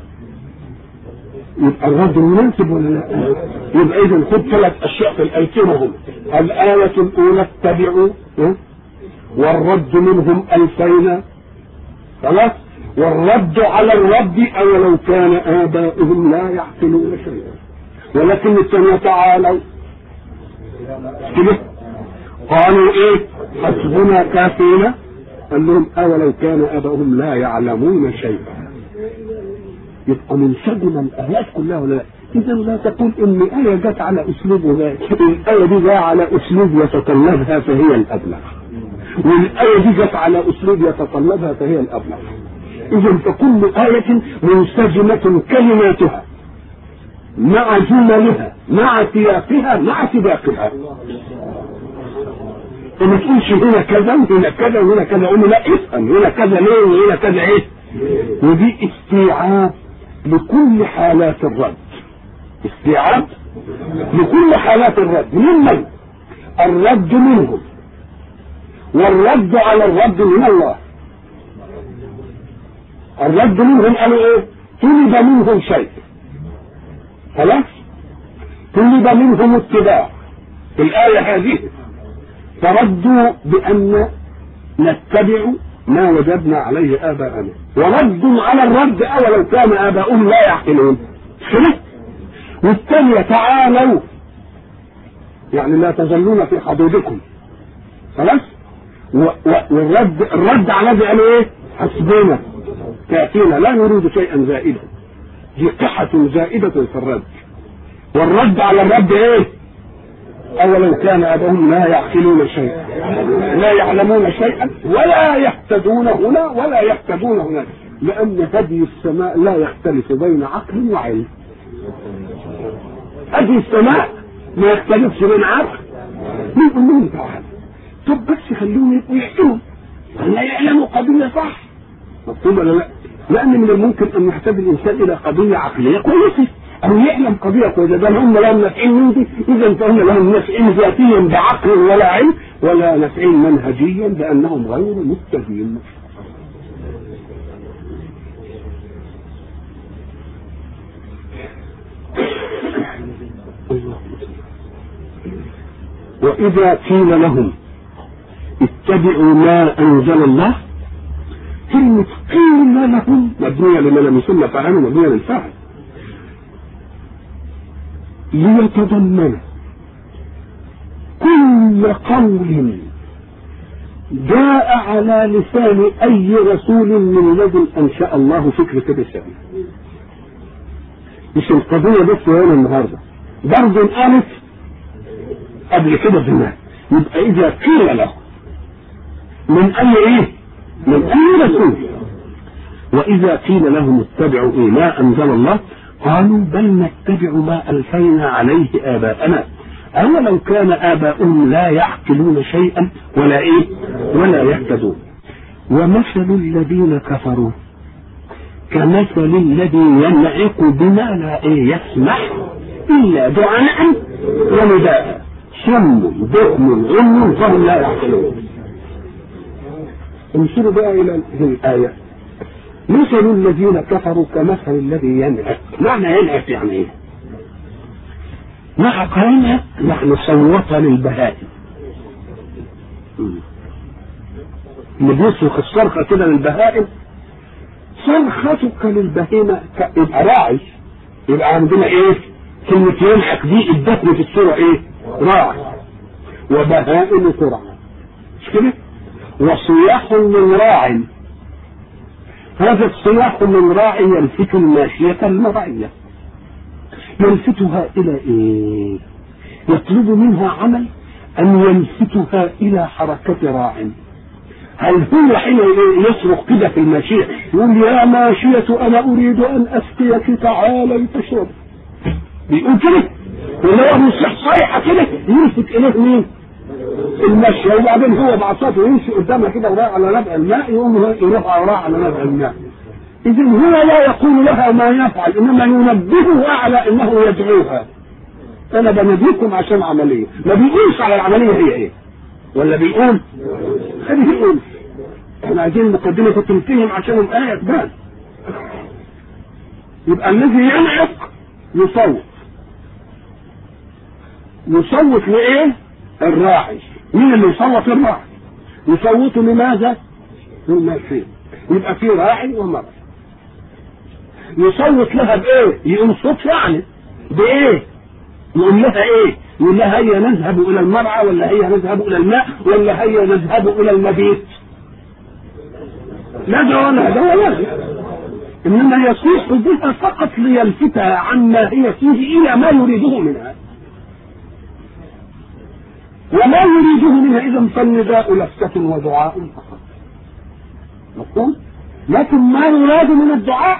يبقى الرد مناسب ولا لا؟ يبقى اذا خد ثلاث اشياء في الايتين هم الايه الاولى اتبعوا والرد منهم الفينا خلاص والرد على الرد اولو كان اباؤهم لا يعقلون شيئا ولكن الثانيه تعالوا كده قالوا ايه حسبنا كافينا قال لهم اولو كان اباؤهم لا يعلمون شيئا يبقى من سجن الايات كلها ولا لا اذا لا تقول ان ايه جت على اسلوب وذاك الايه دي جايه على اسلوب يتطلبها فهي الابلغ والايه دي جت على اسلوب يتطلبها فهي الابلغ اذا فكل ايه منسجمه كلماتها مع جملها مع سياقها مع سباقها وما تقولش هنا كذا وهنا كذا وهنا كذا قول لا افهم هنا كذا ليه وهنا كذا ايه ودي استيعاب لكل حالات الرد استيعاب لكل حالات الرد ممن الرد منهم والرد على الرد من الله الرد منهم قالوا ايه طلب منهم شيء خلاص طلب منهم اتباع في الآية هذه فردوا بأن نتبع ما وجدنا عليه آباءنا ورد على الرد أولو كان آباؤهم لا يعقلون شنو والثانية تعالوا يعني لا تزلون في حدودكم خلاص والرد الرد على ده قالوا ايه حسبنا كافينا لا نريد شيئا زائدا دي قحة زائدة في الرد والرد على الرد ايه أولو كان أباهم لا يعقلون شيئا لا يعلمون شيئا ولا يهتدون هنا ولا يهتدون هناك لأن هدي السماء لا يختلف بين عقل وعلم هدي السماء ما يختلفش بين عقل يقول لهم تعالى طب بس خلوهم يبقوا يحكموا لا يعلموا قضية صح مفهوم ولا لا؟ لأن من الممكن أن يحتاج الإنسان إلى قضية عقلية كويسة أو يعلم قضية كويسة ده هم لهم نافعين من دي إذا فهم لهم نافعين ذاتيا بعقل ولا علم ولا نافعين منهجيا بأنهم غير متفقين وإذا قيل لهم اتبعوا ما أنزل الله كلمة قيل لهم مبنية لما لم يسمى فاعل مبنية للفاعل ليتضمن كل قول جاء على لسان أي رسول من لدن أنشأ الله فكرة الرسالة مش القضية بس هنا النهاردة برضه قالت قبل كده زمان يبقى إذا قيل له من أي إيه؟ من أي رسول وإذا قيل لهم اتبعوا إيه ما أنزل الله قالوا بل نتبع ما ألفينا عليه آباءنا أولو كان آباؤهم لا يعقلون شيئا ولا إيه ولا يهتدون ومثل الذين كفروا كمثل الذي ينعق بما لا إيه يسمع إلا دعاء ونداء سم بكم عم فهم لا يعقلون انشروا بقى إلى الآية مثل الذين كفروا كمثل الذي ينعق معنى ينعق يعني ايه نعق ينعق يعني صوت للبهائم اللي بيصرخ الصرخة كده للبهائم صرختك للبهيمة يبقى راعي يبقى عندنا ايه كلمة ينعق دي ادتنا في الصورة ايه راعي وبهائم ترعى مش كده وصياح من راع هذا الصياح من راعي يلفت الماشية المرعية يلفتها إلى إيه؟ يطلب منها عمل أن يلفتها إلى حركة راع هل هو حين يصرخ كده في الماشية يقول يا ماشية أنا أريد أن أسقيك تعالي تشرب بيقول كده ولو مصح صيحة كده يلفت إليه مين؟ المشي وبعدين هو بعصاته يمشي قدامها كده وراء على نبع الماء يقوم يروح وراء على نبع الماء إذا هو لا يقول لها ما يفعل إنما ينبهها على إنه يدعوها أنا بناديكم عشان عملية ما بيقولش على العملية هي إيه ولا بيقول هذه بيقول احنا عايزين المقدمة تنتهي عشان الآية تبان يبقى الذي ينعق يصوت يصوت لإيه؟ الراعي مين اللي يصوت للراعي يصوت لماذا للماشية يبقى في راعي ومرعي يصوت لها بايه يقول صوت يعني بايه يقول لها ايه يقول لها هيا نذهب الى المرعى ولا هيا نذهب الى الماء ولا هيا نذهب الى المبيت ندعو ندعو ندعو انما يصيح بها فقط ليلفتها عما هي فيه الى ما يريده منها وما يريده منها اذا فالنداء لفتة ودعاء فقط مفهوم لكن ما يراد من الدعاء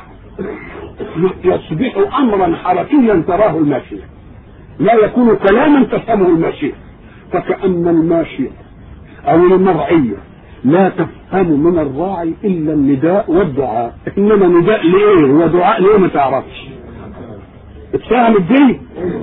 يصبح امرا حركيا تراه الماشية لا يكون كلاما تفهمه الماشية فكأن الماشية او المرعية لا تفهم من الراعي الا النداء والدعاء انما نداء لايه ودعاء ليه ما تعرفش اتفهم الدين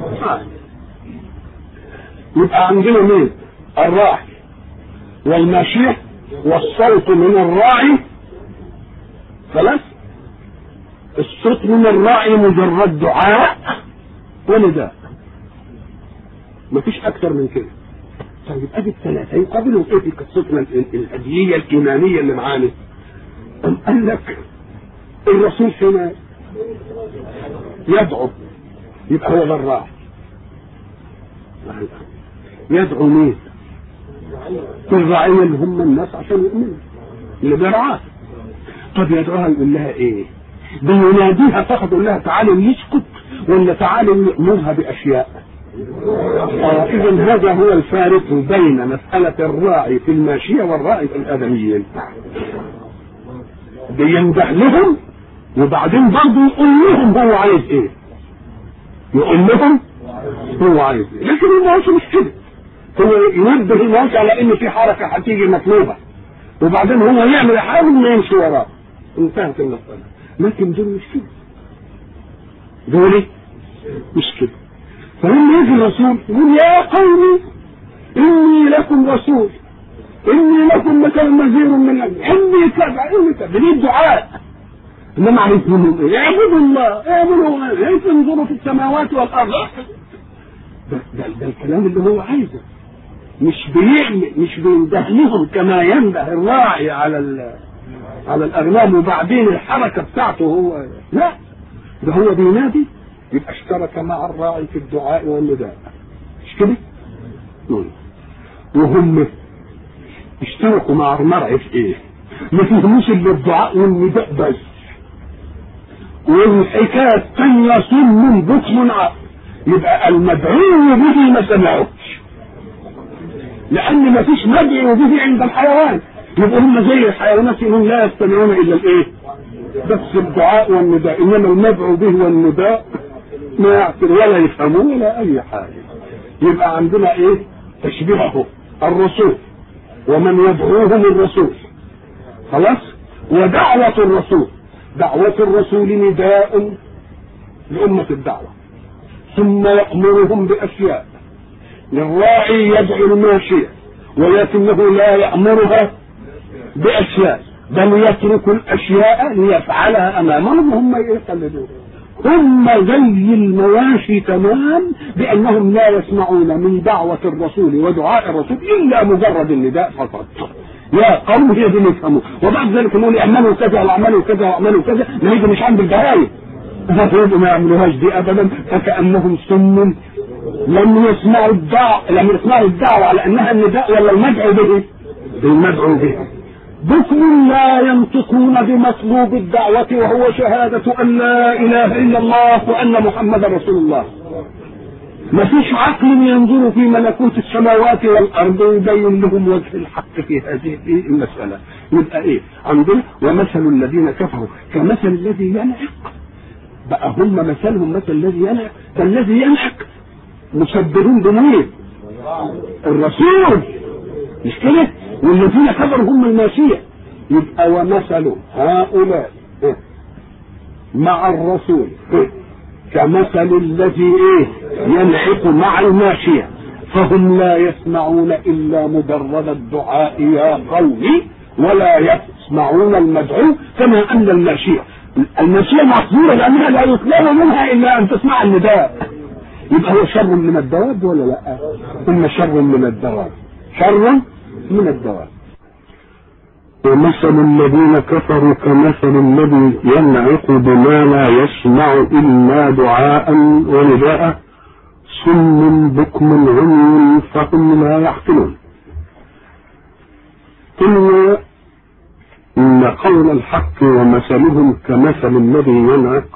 يبقى عندنا مين الراعي والماشية والصوت من الراعي خلاص الصوت من الراعي مجرد دعاء ونداء مفيش اكتر من كده طيب ادي الثلاثه يقابلوا ايه في قصتنا الهديه الايمانيه اللي معانا أم قال لك الرسول هنا يدعو يبقى هو ده الراعي يدعو مين الرعية اللي هم الناس عشان يؤمنوا اللي بيرعاه طب يدعوها يقول لها ايه بيناديها فقط يقول لها تعالي يسكت ولا تعالي يأمرها بأشياء آه إذا هذا هو الفارق بين مسألة الراعي في الماشية والراعي في الآدميين بينده لهم وبعدين برضه يقول لهم هو عايز ايه يقول لهم هو عايز ايه لكن الموضوع مش كده هو ينبه الناس على ان في حركه هتيجي مطلوبه وبعدين هو يعمل حاجه ما يمشي وراه انتهت المساله لكن دول مش كده دول مش كده فلما يجي الرسول يقول يا قومي اني لكم رسول اني لكم مثل نذير من اني كذا اني كذا دي الدعاء انما عايز منهم ايه؟ اعبدوا الله اعبدوا ايه تنظروا في السماوات والارض ده, ده, ده الكلام اللي هو عايزه مش بيعمل مش بينده لهم كما ينده الراعي على على الاغنام وبعدين الحركه بتاعته هو لا ده هو بينادي يبقى اشترك مع الراعي في الدعاء والنداء مش كده؟ وهم اشتركوا مع المرعي في ايه؟ ما فيهمش الا الدعاء والنداء بس والحكايه الثانيه صم بكم عقل يبقى المدعو به ما سمعوش لان ما فيش مدعو به عند الحيوان يبقى هم زي الحيوانات هم لا يستمعون الا الايه بس الدعاء والنداء انما المدعو به والنداء ما يعقل ولا يفهمون ولا اي حاجه يبقى عندنا ايه تشبيهه الرسول ومن يدعوهم الرسول خلاص ودعوة الرسول دعوة الرسول نداء لأمة الدعوة ثم يأمرهم بأشياء للراعي يدعو الماشية ولكنه لا يأمرها بأشياء بل يترك الأشياء ليفعلها أمامهم وهم يقلدون هم زي المواشي تمام بأنهم لا يسمعون من دعوة الرسول ودعاء الرسول إلا مجرد النداء فقط يا قوم هي دي نفهموا وبعد ذلك نقول اعملوا كذا واعملوا كذا واعملوا كذا نيجي مش عند البهايم المفروض ما يعملوهاش دي ابدا فكانهم سم لم يسمعوا الدعوة لم يسمعوا الدعوة على انها النداء ولا المدعو به المدعو به بكم لا ينطقون بمطلوب الدعوة وهو شهادة أن لا إله إلا الله وأن محمد رسول الله ما فيش عقل ينظر في ملكوت السماوات والارض ويبين لهم وجه الحق في هذه المساله يبقى ايه عندنا ومثل الذين كفروا كمثل الذي ينعق بقى هم مثلهم مثل الذي ينعق فالذي ينعق مسبرون بمين الرسول مش كده والذين كفروا هم الماشيه يبقى ومثل هؤلاء مع الرسول كمثل الذي ايه ينعق مع الماشية فهم لا يسمعون الا مجرد الدعاء يا قومي ولا يسمعون المدعو كما ان الماشية الماشية محظورة لانها لا يطلب منها الا ان تسمع النداء يبقى هو شر من الدواب ولا لا هم شر من الدواب شر من الدواب ومثل الذين كفروا كمثل الذي ينعق بما لا يسمع إلا دعاء ونداء صم بكم عمي فهم لا يعقلون قلنا إن قول الحق ومثلهم كمثل الذي ينعق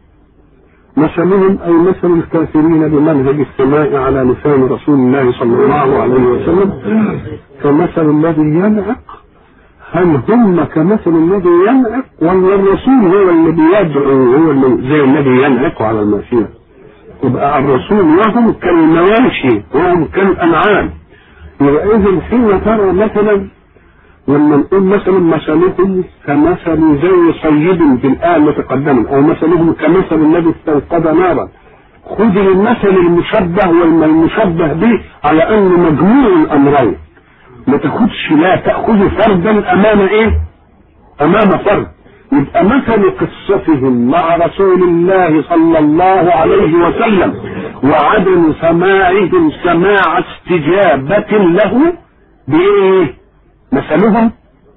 مثلهم أي مثل الكافرين بمنهج السماء على لسان رسول الله صلى الله عليه وسلم كمثل الذي ينعق هل هم كمثل الذي ينعق ولا الرسول هو الذي يدعو هو اللي زي الذي ينعق على الماشية يبقى الرسول وهم كالمواشي وهم كالأنعام يبقى إذا حين ترى مثلا لما نقول مثلا مثلهم كمثل زي صيد في الآية المتقدمة أو مثلهم كمثل الذي استوقد نارا خذ المثل المشبه والمشبه به على أن مجموع الأمرين ما تاخدش لا تأخذ فردا أمام إيه؟ أمام فرد يبقى مثل قصتهم مع رسول الله صلى الله عليه وسلم وعدم سماعهم سماع استجابة له بإيه؟ مثلهم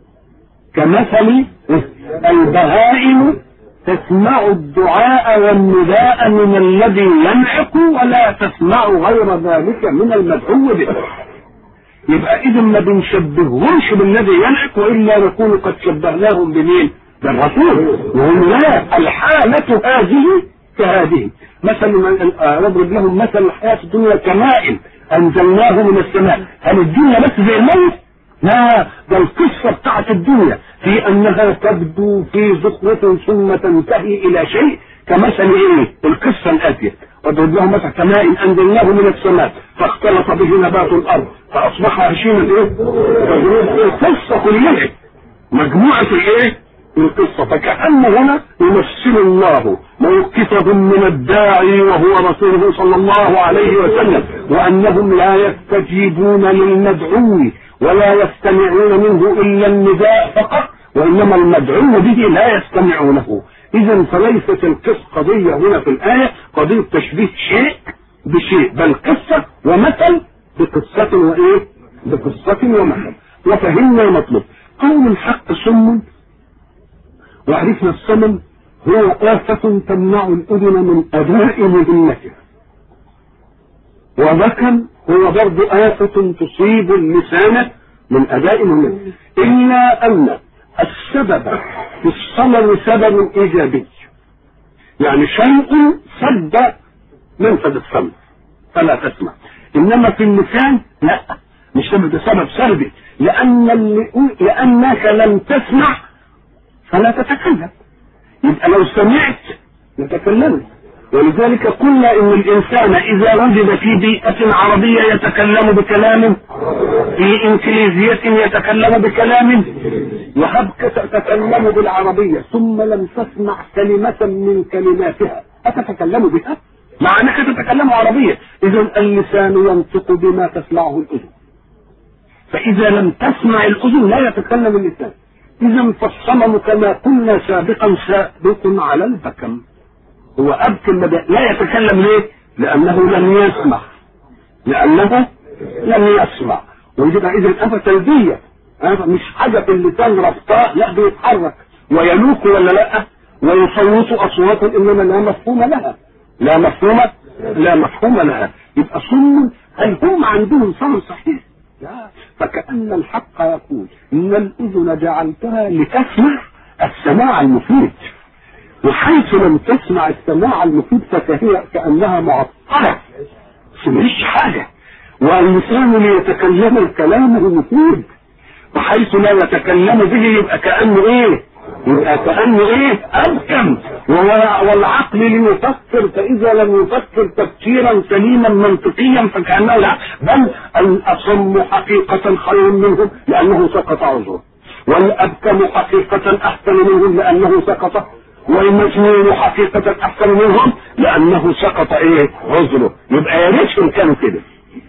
كمثل البهائم تسمع الدعاء والنداء من الذي ينعق ولا تسمع غير ذلك من المدعو به يبقى اذا ما بنشبههمش بالذي ينعق والا نكون قد شبهناهم بمين؟ بالرسول وهم لا الحالة هذه كهذه مثل نضرب لهم مثل الحياة الدنيا كماء أنزلناه من السماء هل الدنيا بس زي الموت؟ لا ده القصة بتاعت الدنيا في أنها تبدو في زخرة ثم تنتهي إلى شيء كمثل إيه؟ القصة الآتية واضرب لهم مثل كماء أنزلناه من السماء فاختلط به نبات الأرض فأصبح هشيما إيه؟ القصة كلها مجموعة الإيه؟ القصة فكأن هنا يمثل الله موقفهم من الداعي وهو رسوله صلى الله عليه وسلم وأنهم لا يستجيبون للمدعو ولا يستمعون منه إلا النداء فقط وإنما المدعو به لا يستمعونه إذا فليست القصة قضية هنا في الآية قضية تشبيه شيء بشيء بل قصة ومثل بقصة وإيه؟ بقصة ومثل وفهمنا المطلوب قول الحق سم وعرفنا الصمم هو آفة تمنع الأذن من أداء مهمتها وذكا هو برضو آفة تصيب اللسان من أداء مهمته إلا أن السبب في الصمم سبب إيجابي يعني شيء سد منفذ الصمت فلا تسمع إنما في اللسان لا مش سبب ده سبب سلبي لأن اللي لأنك لم تسمع فلا تتكلم يبقى لو سمعت يتكلم ولذلك قلنا ان الانسان اذا وجد في بيئة عربية يتكلم بكلام في انجليزية يتكلم بكلام وهبك تتكلم بالعربية ثم لم تسمع كلمة من كلماتها أتتكلم بها؟ مع انك تتكلم عربية اذا اللسان ينطق بما تسمعه الاذن فاذا لم تسمع الاذن لا يتكلم اللسان اذا فالصمم كما قلنا سابقا سابق على البكم هو أبكم لا يتكلم ليه لأنه لم يسمع لأنه لم يسمع ويبقى إذا أبى سلبية مش حاجة في اللسان ربطاه لا بيتحرك ويلوك ولا لا ويصوت أصوات إنما لا مفهوم لها لا مفهوم لا مفهوم لها يبقى صم هل هم عندهم صم صحيح لا فكأن الحق يقول إن الأذن جعلتها لتسمع السماع المفيد وحيث لم تسمع السماع المفيد فهي كأنها معطلة سمعش حاجة واللسان ليتكلم الكلام المفيد وحيث لا يتكلم به يبقى كأنه ايه يبقى كأنه ايه أبكم والعقل ليفكر فإذا لم يفكر تفكيرا سليما منطقيا فكأنه لا بل الأصم حقيقة خير منهم لأنه سقط عذره والأبكم حقيقة أحسن منهم لأنه سقط والمجنون حقيقة أحسن منهم لأنه سقط إيه عذره يبقى يا ريتهم كانوا كده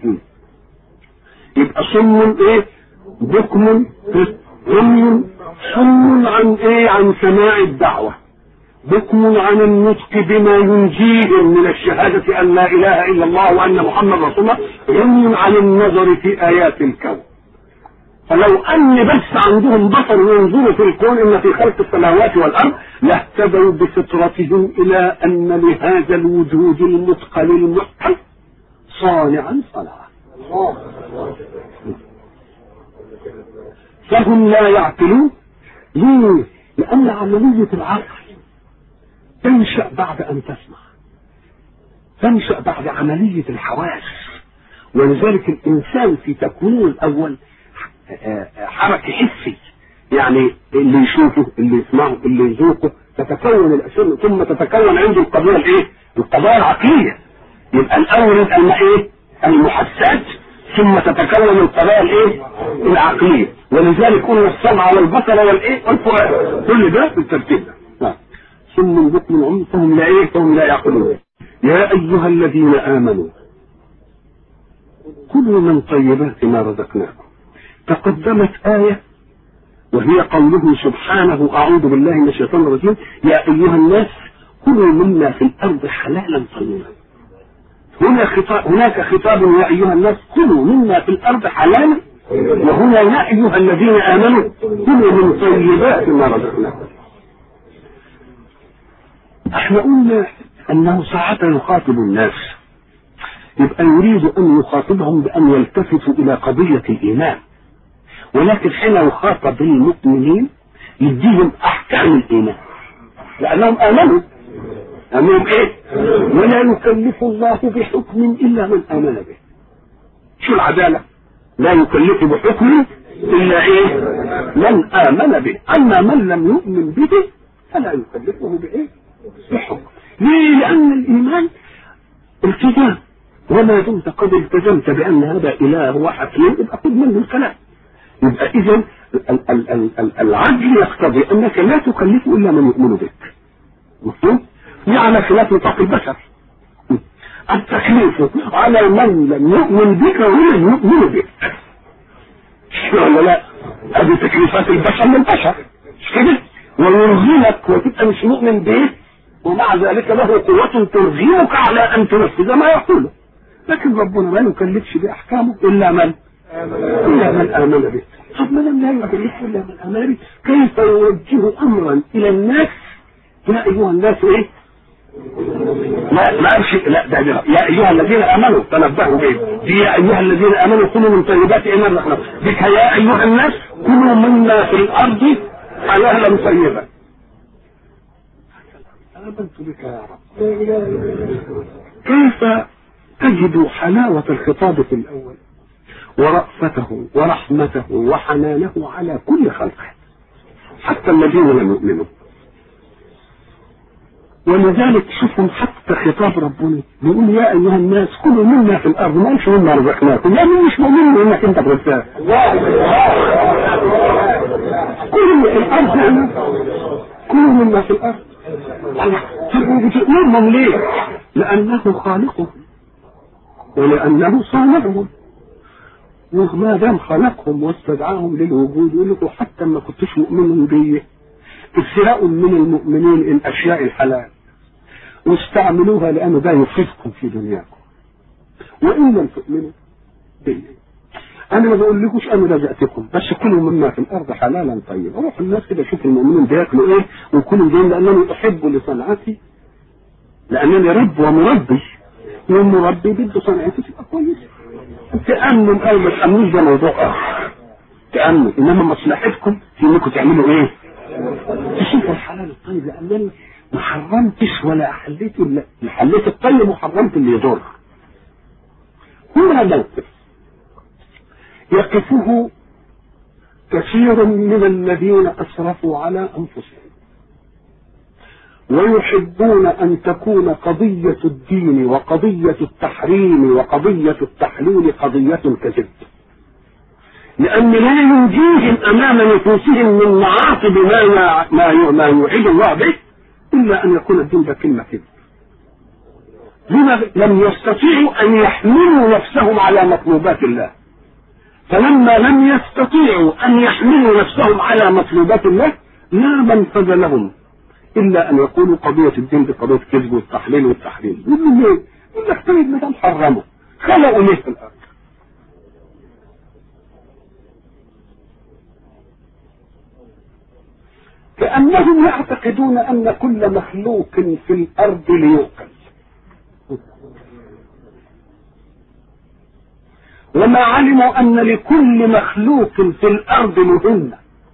يبقى صم إيه بكم عمي صم عن إيه عن سماع الدعوة بكم عن النطق بما ينجيهم من الشهادة أن لا إله إلا الله وأن محمد رسول الله عمي عن النظر في آيات الكون فلو ان بس عندهم بصر ينظروا في الكون ان في خلق السماوات والارض لاهتدوا بفطرتهم الى ان لهذا الوجود المثقل المحكم صانعا صنعا فهم لا يعقلون ليه؟ لان عملية العقل تنشأ بعد ان تسمع تنشأ بعد عملية الحواس ولذلك الانسان في تكوينه الاول حركي حسي يعني اللي يشوفه اللي يسمعه اللي يذوقه تتكون الاشياء ثم تتكون عنده القضيه الايه؟ القضايا العقليه يبقى الاول يبقى ايه؟ المحسات ثم تتكون القضايا الايه؟ العقليه ولذلك قلنا السمع والبصر والايه؟ والفؤاد كل ده بالترتيب ده ثم بكم عمي فهم لا ايه؟ فهم لا يعقلون يا ايها الذين امنوا كلوا من طيبات ما رزقناكم تقدمت آية وهي قوله سبحانه أعوذ بالله من الشيطان الرجيم يا أيها الناس كلوا مما في الأرض حلالا طيبا هنا خطاب هناك خطاب يا أيها الناس كلوا مما في الأرض حلالا وهنا يا أيها الذين آمنوا كلوا من طيبات ما رزقناكم احنا قلنا أنه ساعة يخاطب الناس يبقى يريد أن يخاطبهم بأن يلتفتوا إلى قضية الإيمان ولكن حين يخاطب المؤمنين يديهم احكام الايمان لانهم امنوا امنوا ايه ولا يكلف الله بحكم الا من امن به شو العداله لا يكلف بحكم الا ايه من امن به اما من لم يؤمن به فلا يكلفه بايه بحكم ليه لان الايمان التزام وما دمت قد التزمت بان هذا اله وحكيم يبقى خذ منه الكلام يبقى اذا العدل يقتضي انك لا تكلف الا من يؤمن بك مفهوم؟ على خلاف نطاق البشر التكليف على من لم يؤمن بك ومن يؤمن بك ولا لا؟ ادي تكليفات البشر للبشر مش كده؟ ويرغمك وتبقى مش مؤمن به ومع ذلك له قوة ترغمك على ان تنفذ ما يقوله لكن ربنا ما يكلفش باحكامه الا من إلا من آمن به طب ما لم لا يكلف إلا من آمن به كيف يوجه أمرا إلى الناس يا أيها الناس إيه لا ما أمشي لا ده ده يا أيها الذين آمنوا تنبهوا به دي يا أيها الذين آمنوا كلوا من طيبات إيمان رحمة بك يا أيها الناس كلوا مما في الأرض حلالا طيبا آمنت بك يا رب كيف تجد حلاوة الخطاب في الأول ورأفته ورحمته وحنانه على كل خلقه حتى الذين لم يؤمنوا ولذلك شوفوا حتى خطاب ربنا بيقول يا ايها الناس كلوا منا في الارض ما قالش مما رزقناكم يعني مش مؤمن انك انت الرزاق كلوا في الارض يعني كلوا مما في الارض بتؤمرهم ليه؟ لانه خالقهم ولانه صانعهم وما دام خلقهم واستدعاهم للوجود يقول لكم حتى ما كنتش مؤمنين بيه اسرقوا من المؤمنين الاشياء الحلال واستعملوها لان ده يفيدكم في دنياكم وان لم تؤمنوا بيه انا ما بقول لكوش انا رزقتكم بس كلوا مما في الارض حلالا طيبا روح الناس كده شوف المؤمنين بياكلوا ايه وكلوا دين لانني احب لصنعتي لانني رب ومربي والمربي بده صنعتي تبقى كويسه تأمن او ما تأمنوش ده موضوع اخر تأمن انما مصلحتكم في انكم تعملوا ايه تشوفوا الحلال الطيب لانني ما حرمتش ولا حليت الا حليت الطيب وحرمت اللي يضر هنا موقف يقفه كثير من الذين اسرفوا على انفسهم ويحبون ان تكون قضيه الدين وقضيه التحريم وقضيه التحليل قضيه كذب لان لا ينجيهم امام نفوسهم من معاقب ما ما ما يوعد الله به الا ان يكون الدين ده كلمه كذب لما لم يستطيعوا ان يحملوا نفسهم على مطلوبات الله فلما لم يستطيعوا ان يحملوا نفسهم على مطلوبات الله لا منفذ لهم الا ان يقولوا قضيه الدين دي قضيه كذب والتحليل والتحريم يقول له ليه؟ يقول لك طيب ما دام حرموا خلقوا ليه في الارض؟ كانهم يعتقدون ان كل مخلوق في الارض ليؤكل وما علموا ان لكل مخلوق في الارض مهمه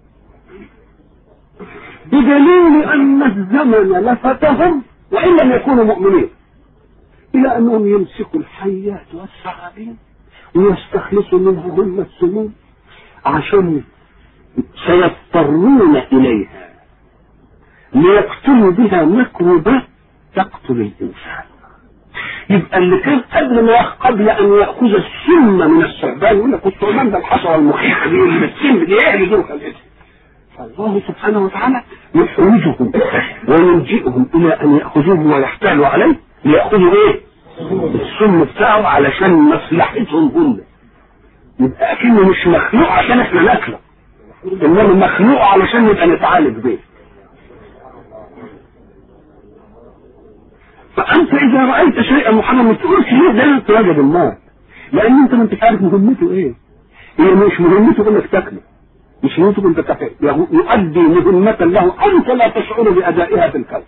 بدليل ان الزمن لفتهم وان لم يكونوا مؤمنين الى انهم يمسكوا الحيات والثعابين ويستخلصوا منها هم السموم عشان سيضطرون اليها ليقتلوا بها ميكروبات تقتل الانسان يبقى اللي كان قبل ما قبل ان ياخذ السم من الثعبان يقول لك الثعبان ده الحشره المخيفه دي اللي السم دي ايه اللي دول فالله سبحانه وتعالى يحوجهم ويلجئهم الى ان ياخذوه ويحتالوا عليه لياخذوا ايه؟ السم بتاعه علشان مصلحتهم هم يبقى اكنه مش مخلوق عشان احنا ناكله انما مخلوق علشان نبقى نتعالج بيه فانت اذا رايت شيئا محرما ما تقولش ليه ده انت واجب النار لان انت ما انتش عارف مهمته ايه هي مش مهمته انك تاكله مش مهمته انت تاكله يؤدي مهمة له انت لا تشعر بادائها في الكون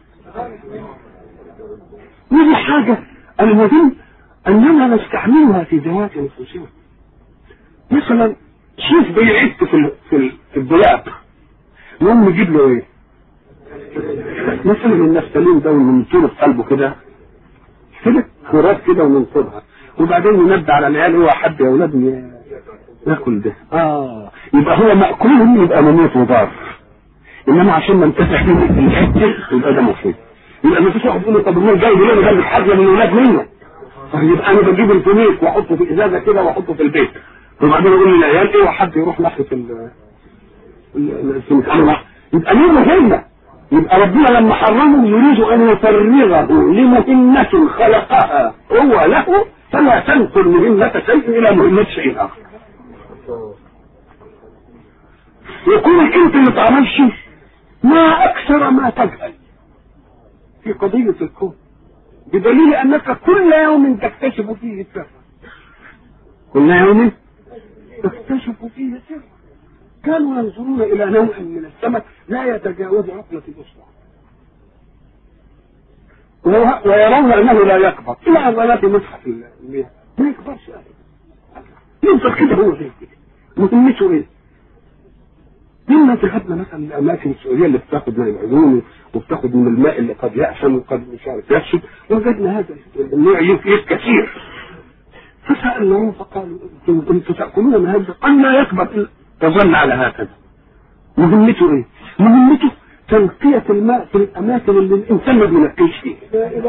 ودي حاجة المهم اننا نستعملها في ذوات انفسنا مثلا شوف بيعد في في في الدولاب نقوم نجيب له ايه مثلا النفتالين ده وننطره في قلبه كده كده كرات كده وننطرها وبعدين ينبه على العيال هو حد يا اولاد ياكل ده اه يبقى هو ماكول يبقى مميت وضار انما عشان ننتفع فيه الحته يبقى ده مفيد يبقى ما فيش واحد يقول له طب امال جايب ليه جايب حاجه من الاولاد منه يبقى انا بجيب الفينيك واحطه في ازازه كده واحطه في البيت وبعدين اقول للعيال ايه وحد يروح ناحيه ال يبقى ليه مهمه يبقى ربنا لما حرمه يريد ان يفرغه لمهمة خلقها هو له فلا تنقل مهمة شيء الى مهمة شيء اخر يكونك انت ما تعملش ما اكثر ما تجهل في قضية الكون بدليل انك كل يوم تكتشف فيه سر كل يوم تكتشف فيه سر كانوا ينظرون الى نوع من السمك لا يتجاوز عقلة الاصبع ويرون انه لا يكبر الى عضلات مصحف المياه ما يكبرش ابدا يفضل كده هو زي كده مهمته ايه؟ لما ذهبنا مثلا الاماكن السعوديه اللي بتاخد من العيون وبتاخد من الماء اللي قد يأسن وقد مش عارف يفسد وجدنا هذا النوع يفيد كثير فسالناهم فقالوا انتم تاكلون من هذا قال لا يكبر تظل على هكذا مهمته ايه؟ مهمته تنقية الماء في الأماكن اللي الإنسان ما بينقيش فيها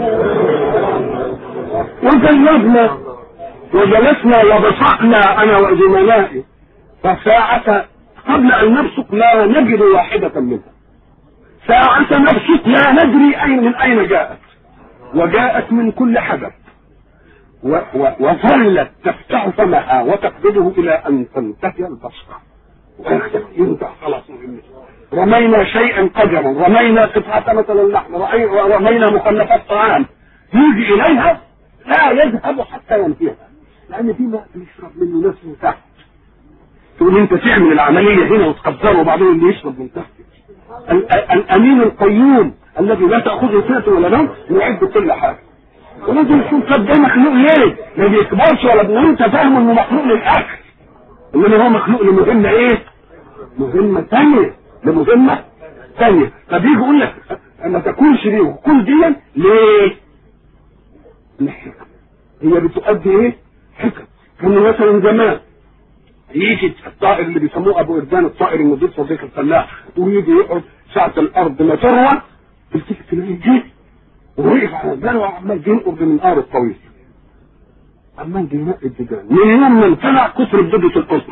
وجلبنا وجلسنا وبصقنا أنا وزملائي فساعة قبل أن نبصق لا نجد واحدة منها ساعة نبصق لا ندري أين من أين جاءت وجاءت من كل حدث و- و- وظلت تفتح فمها وتقبضه إلى أن تنتهي البصرة ينتهي خلاص مهمته رمينا شيئا قدرا رمينا قطعة مثلا لحم رأي- رمينا مخلفات طعام يجي إليها لا يذهب حتى ينتهيها لأن في ماء يشرب منه ناس من تحت تقول انت تعمل العملية هنا وتقدره وبعدين اللي يشرب من تحت ال- ال- الأمين القيوم الذي لا تأخذه سنة ولا نوم يعد كل حاجة ولازم يكون طب ده مخلوق ليه؟ ما بيكبرش ولا بنقول انت فاهم انه مخلوق للأكل انما هو مخلوق لمهمة ايه؟ مهمة ثانية لمهمة ثانية فبيجي يقول لك ما تاكلش دي وكل دي ليه؟ لحكم هي بتؤدي ايه؟ حكم كان مثلا زمان يجي الطائر اللي بيسموه ابو اردان الطائر المدير صديق الفلاح ويجي يقعد ساعة الارض ما تروى تلتفت تلاقيه جه ووقف على الدلو وعمال بينقر من النار الطويل عمال بينقي الدجاج من يوم ما طلع كسر بدبة القطن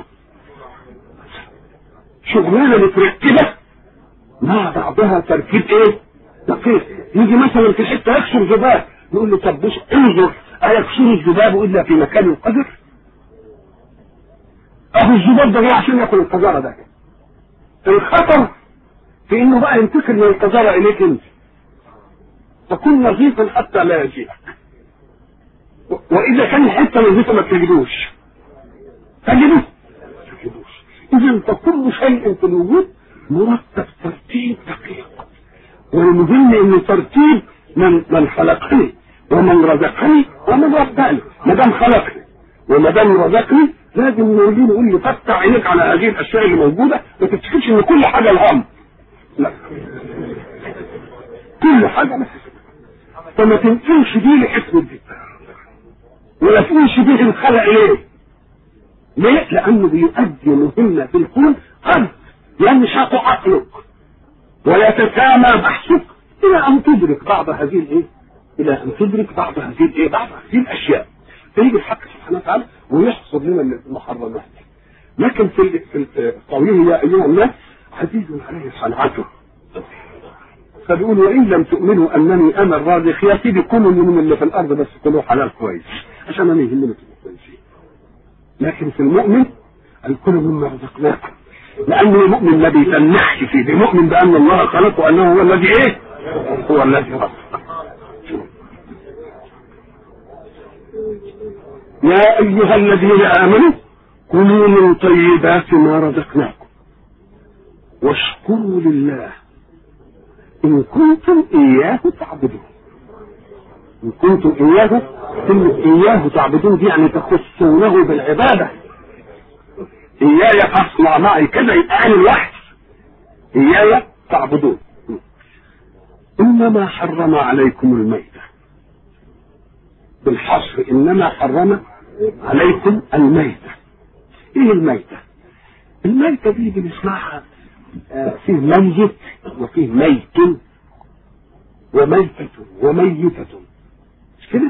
شغلانة متركبة مع بعضها تركيب ايه؟ دقيق يجي مثلا في حته يكسر ذباب يقول له طب بص انظر ايكسر الذباب الا في مكان قدر؟ اهو الذباب ده جاي عشان ياكل القذاره ده الخطر في انه بقى ينتقل من القذاره اليك انت تكون نظيفا حتى لا يجيئك و- واذا كان الحته نظيفه ما تجدوش تجده ما تجدوش اذا فكل شيء في الوجود مرتب ترتيب دقيق والمهم ان ترتيب من من خلقني ومن رزقني ومن رباني ما دام خلقني وما دام رزقني لازم نقول نقول له فتح عينيك على هذه الاشياء اللي موجوده ما تفتكرش ان كل حاجه الهم لا كل حاجه بس فما تنقلش دي لحكمة دي ولا تقولش دي انخلق ليه ليه؟ لأنه بيؤدي مهمة في الكون قد ينشط عقلك ويتسامى بحثك إلى أن تدرك بعض هذه الإيه؟ إلى أن تدرك بعض هذه الإيه؟ بعض هذه الأشياء فيجي الحق سبحانه وتعالى ويحصر لنا المحرمات لكن في ال- في ال- قوله يا أيها الناس عزيز عليه صنعته فبيقول وان لم تؤمنوا انني انا الرازق يا سيدي كلوا من اللي في الارض بس كلوا حلال كويس عشان انا يهمني تبقوا كويسين لكن في المؤمن الكل مما رزقناكم لان المؤمن ما بيتنحش فيه بمؤمن بان الله خلق وانه هو الذي ايه؟ هو الذي رزق يا ايها الذين امنوا كلوا من طيبات ما رزقناكم واشكروا لله إن كنتم إياه تعبدون إن كنتم إياه كلمة إياه تعبدون دي يعني تخصونه بالعبادة إياي فاصنع معي كذا يبقى أنا الوحد إياي تعبدون إنما حرم عليكم الميتة بالحصر إنما حرم عليكم الميتة إيه الميتة؟ الميتة دي بنسمعها آه، فيه ميت وفيه ميت وميتة وميتة مش كده؟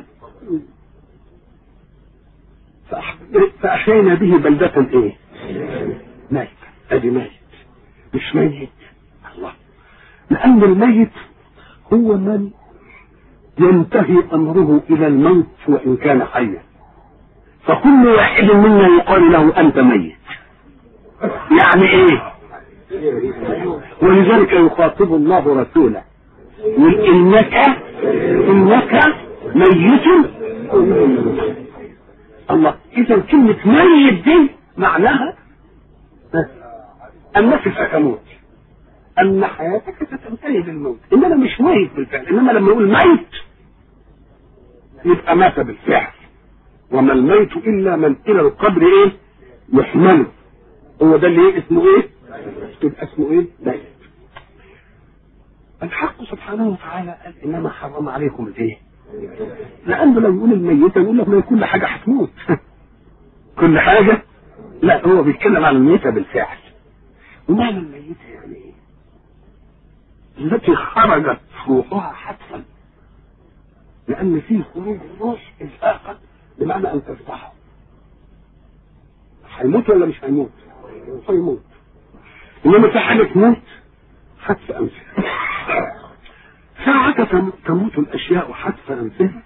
فأح- فأحيينا به بلدة ايه؟ ميت ادي ميت مش ميت الله لأن الميت هو من ينتهي أمره إلى الموت وإن كان حيا فكل واحد منا يقال له أنت ميت يعني إيه؟ ولذلك يخاطب الله رسوله يقول انك انك ميت الله اذا كلمة ميت دي معناها انك ستموت ان حياتك ستنتهي بالموت انما مش ميت بالفعل انما لما يقول ميت يبقى مات بالفعل وما الميت الا من الى القبر ايه يحمله هو ده اللي إيه اسمه ايه تبقى اسمه ايه ميت الحق سبحانه وتعالى قال انما حرم عليكم الايه لانه لو يقول الميتة يقول لك ما هي كل حاجة هتموت كل حاجة لا هو بيتكلم عن الميتة بالفعل ومعنى الميتة يعني ايه التي خرجت روحها حتفا لأن فيه خروج الروح إزهاقا بمعنى أن تفتحه هيموت ولا مش هيموت؟ هيموت إنما في حالة موت حتف أنفه ساعة تموت الأشياء حتف أنفها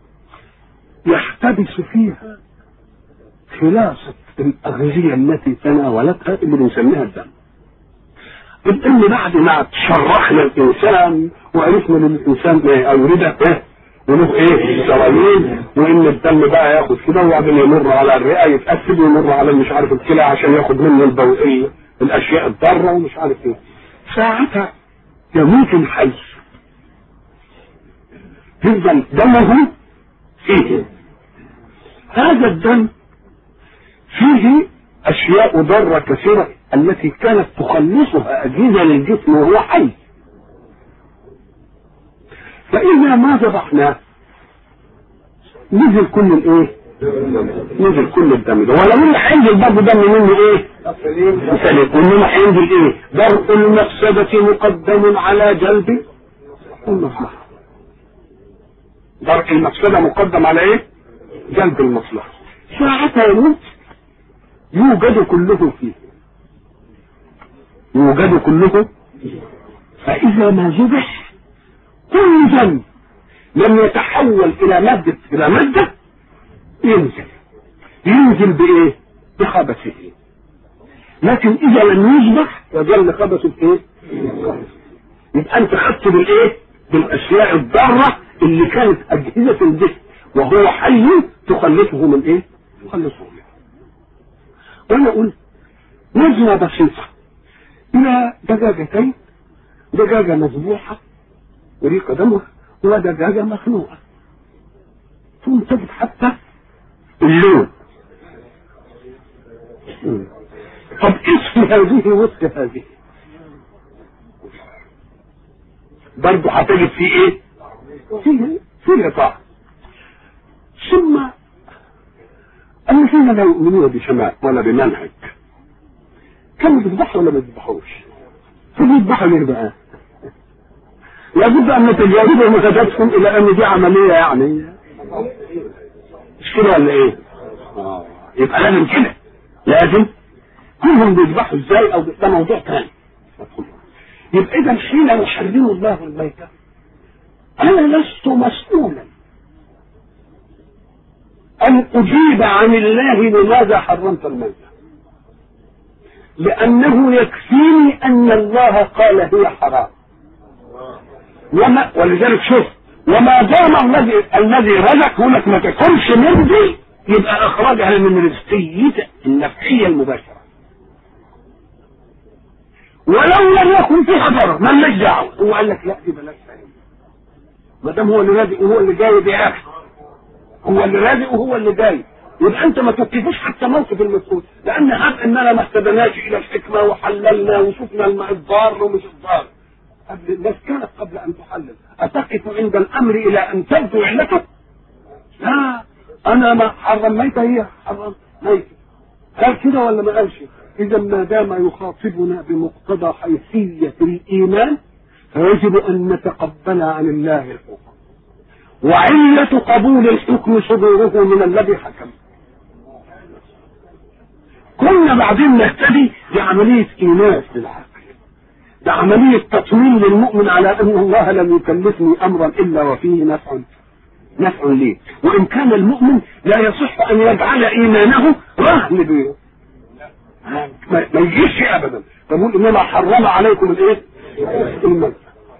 يحتبس فيها خلاصة الأغذية التي تناولتها اللي بنسميها الدم الدم بعد ما شرحنا الإنسان وعرفنا ان الإنسان أوردة إيه وله إيه شرايين وإن الدم بقى ياخد كده وبعدين يمر على الرئة يتأكد ويمر على مش عارف الكلى عشان ياخد منه البوئية الأشياء الضارة ومش عارف إيه ساعتها يموت الحي يفضل دمه فيه هذا الدم فيه اشياء ضاره كثيره التي كانت تخلصها اجهزه للجسم وهو حي فاذا ما ذبحناه نزل كل الايه نزل كل الدم ده ولو ان هينزل برضه دم منه ايه سليم انما هينزل ايه درء المفسده مقدم على جلب المصلحه درء المفسده مقدم على ايه جلب المصلحه ساعتها يموت يوجد كله فيه يوجد كله فإذا ما ذبح كل ذنب لم يتحول إلى مادة إلى مادة ينزل ينزل بإيه؟ بخبثه لكن إذا لم يذبح يظل خبثه بإيه؟ يبقى أنت خدت بالإيه؟ بالأشياء الضارة اللي كانت أجهزة الجسم وهو حي تخلصه من إيه؟ تخلصه من وانا قلت نزوة بسيطة الى دجاجتين دجاجة مذبوحة وريق دمها ودجاجة مخنوقة ثم تجد حتى اللون طب اسم هذه وسط هذه برضه هتجد فيه ايه؟ فيه فيه طعم ثم الذين لا يؤمنون بشمال ولا بمنهج كانوا بيذبحوا ولا ما بيذبحوش؟ فبيذبحوا ليه بقى؟ لابد ان نتجاوزوا مكاتبكم الى ان دي عمليه يعني مش كده ولا ايه؟ آه. يبقى لازم كده لازم كلهم بيذبحوا ازاي او ده موضوع ثاني يبقى اذا حين يحرم الله الميتة انا لست مسؤولا أن أجيب عن الله لماذا حرمت الميتة لأنه يكفيني أن الله قال هي حرام وما ولذلك شوف وما دام الذي الذي رزق لك ما تاكلش من دي يبقى اخرجها من رزقيته النفعيه المباشره ولو لم يكن فيها ضرر مالناش دعوه هو قال لك لا دي بلاش ما دام هو اللي رازق وهو اللي جاي بياكل هو اللي رازق وهو اللي جاي يبقى انت ما تكتفوش حتى موقف المسؤول لان هب اننا ما اهتدناش الى الحكمه وحللنا وشفنا الماء الضار ومش الضار قبل الناس كانت قبل ان تحلل اتقف عند الامر الى ان تبدو علته لا انا ما حرميت هي حرم ميت قال كده ولا ما قالش اذا ما دام يخاطبنا بمقتضى حيثيه الايمان فيجب ان نتقبل عن الله الحكم وعلة قبول الحكم صدوره من الذي حكم كنا بعدين نهتدي بعملية إيناس للعقل بعملية تطمين للمؤمن على أن الله لم يكلفني أمرا إلا وفيه نفع نفع لي وإن كان المؤمن لا يصح أن يجعل إيمانه رهن به ما يجيش أبدا فقول إنما حرم عليكم الإيه؟ الموت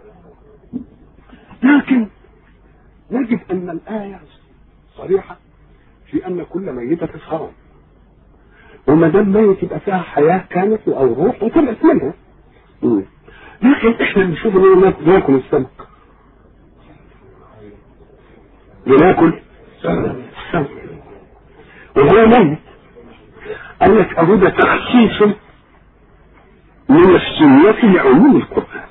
لكن نجد أن الآية صريحة في أن كل ميتة حرام وما دام ميت يبقى فيها حياة كانت أو روح وطلعت منها لكن احنا بنشوف ان بناكل السمك بناكل السمك وهو ميت قال لك أبو ده تخصيص من السنة لعموم القرآن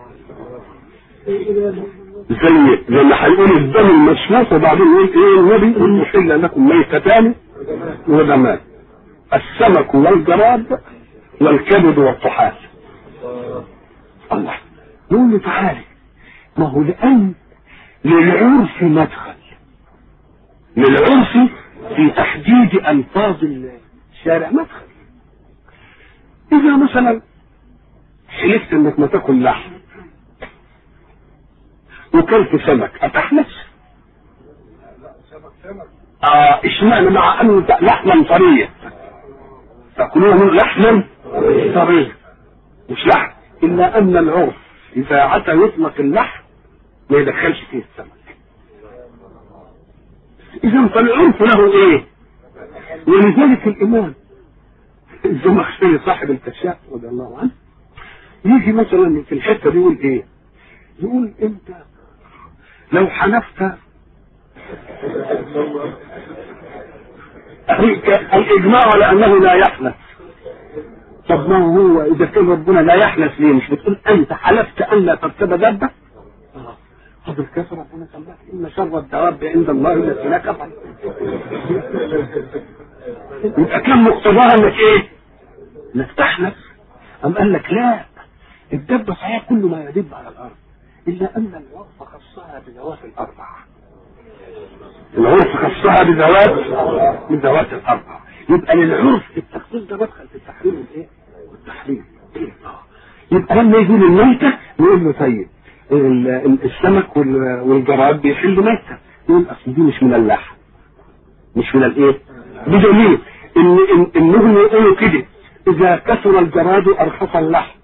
زي زي ما هيقول الدم المسفوح وبعدين يقول ايه النبي قل محل لكم ميتتان ودمان السمك والجراد والكبد والطحال الله نقول له تعالى ما هو لأن للعرف مدخل للعرف في تحديد ألفاظ الشارع مدخل إذا مثلا حلفت إنك ما تاكل لحم وكلت سمك أتحلف؟ آه اشمعنى مع أنه لحما طريا تأكلون منه لحما طريا مش لحم إلا أن العرف إذا عتى يطلق اللحم ما يدخلش فيه السمك إذا فالعرف له إيه؟ ولذلك الإمام الزمخشري صاحب الكشاف رضي الله عنه يجي مثلا في الحتة دي يقول إيه؟ يقول أنت لو حنفت الإجماع على أنه لا يحلف طب ما هو إذا كان ربنا لا يحلف ليه مش بتقول أنت حلفت أن لا ترتب دابة؟ قد الكفر ربنا سماك إن شر الدواب عند الله التي لا كفر يبقى كان مقتضاها انك ايه؟ انك تحلف أم قال لك لا الدب صحيح كل ما يدب على الأرض إلا أن العرف خصها بذوات الأربع العرف خصها بذوات بذوات الأربع يبقى للعرف التخصيص ده مدخل في التحريم والايه؟ والتحريم إيه؟ يبقى لما يجي الميتة نقول له طيب السمك والجراد بيحل ميتة يقول اصل دي مش من اللحم مش من الايه بدليل ان إن انهم يقولوا كده اذا كثر الجراد ارخص اللحم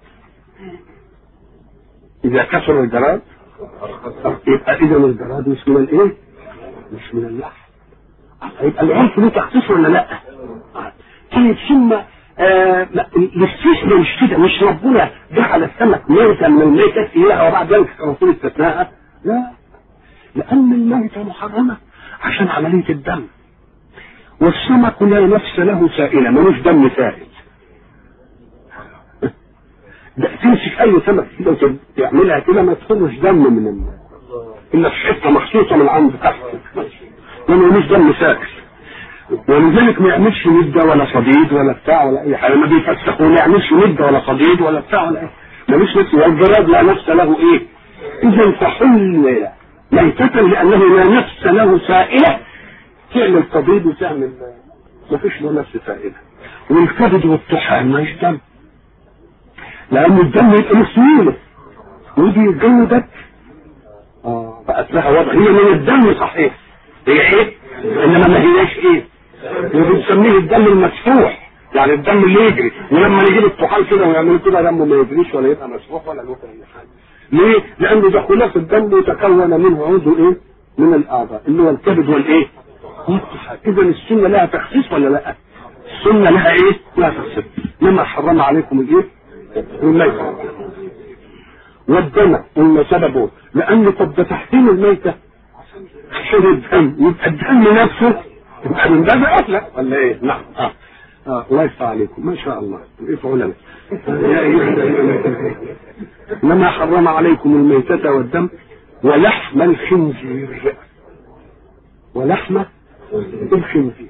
اذا كثر الجراد يبقى اذا الجراد مش من الايه مش من اللحم يبقى العنف له تخصيص ولا لا طيب ثم آه الاستثناء مش كده مش ربنا جعل السمك ميتا من الميتة إياها وبعد ذلك الرسول استثناها لا لأن الميتة محرمة عشان عملية الدم والسمك لا نفس له سائلة ملوش دم سائل ده تمسك أي سمك كده وتعملها كده ما تخرج دم من ال... إلا في حتة مخصوصة من عند تحت ملوش دم سائل ولذلك ما يعملش مده ولا صديد ولا بتاع ولا اي حاجه ما بيفسخوا ما يعملش مده ولا صديد ولا بتاع ولا ايه ملوش نفس والجراد لا نفس له ايه اذا فحل ميتة لانه لا نفس له سائله تعمل صديد وتعمل ما فيش له نفس سائله والكبد والطحال ما دم لان الدم يبقى مسؤول ودي الجو ده اه بقت لها وضع هي من الدم صحيح هي ايه انما ما هياش ايه وبنسميه الدم المسفوح يعني الدم اللي يجري ولما نجيب الطحال كده ويعملوا كده دمه ما يجريش ولا يبقى مسفوح ولا له اي حاجه ليه؟ لانه ده خلاف الدم يتكون منه عضو ايه؟ من الاعضاء اللي هو الكبد والايه؟ والطحال اذا السنه لها تخصيص ولا لا؟ السنه لها ايه؟ لها تخصيص لما حرم عليكم الايه؟ الميتة والدم قلنا سببه لان طب ده تحريم الميته عشان الدم يبقى الدم نفسه يبقى من باب اولى ولا ايه؟ نعم اه اه الله يفتح عليكم ما شاء الله ادفعوا لنا يا ايها لما حرم عليكم الميتة والدم ولحم الخنزير ولحم الخنزير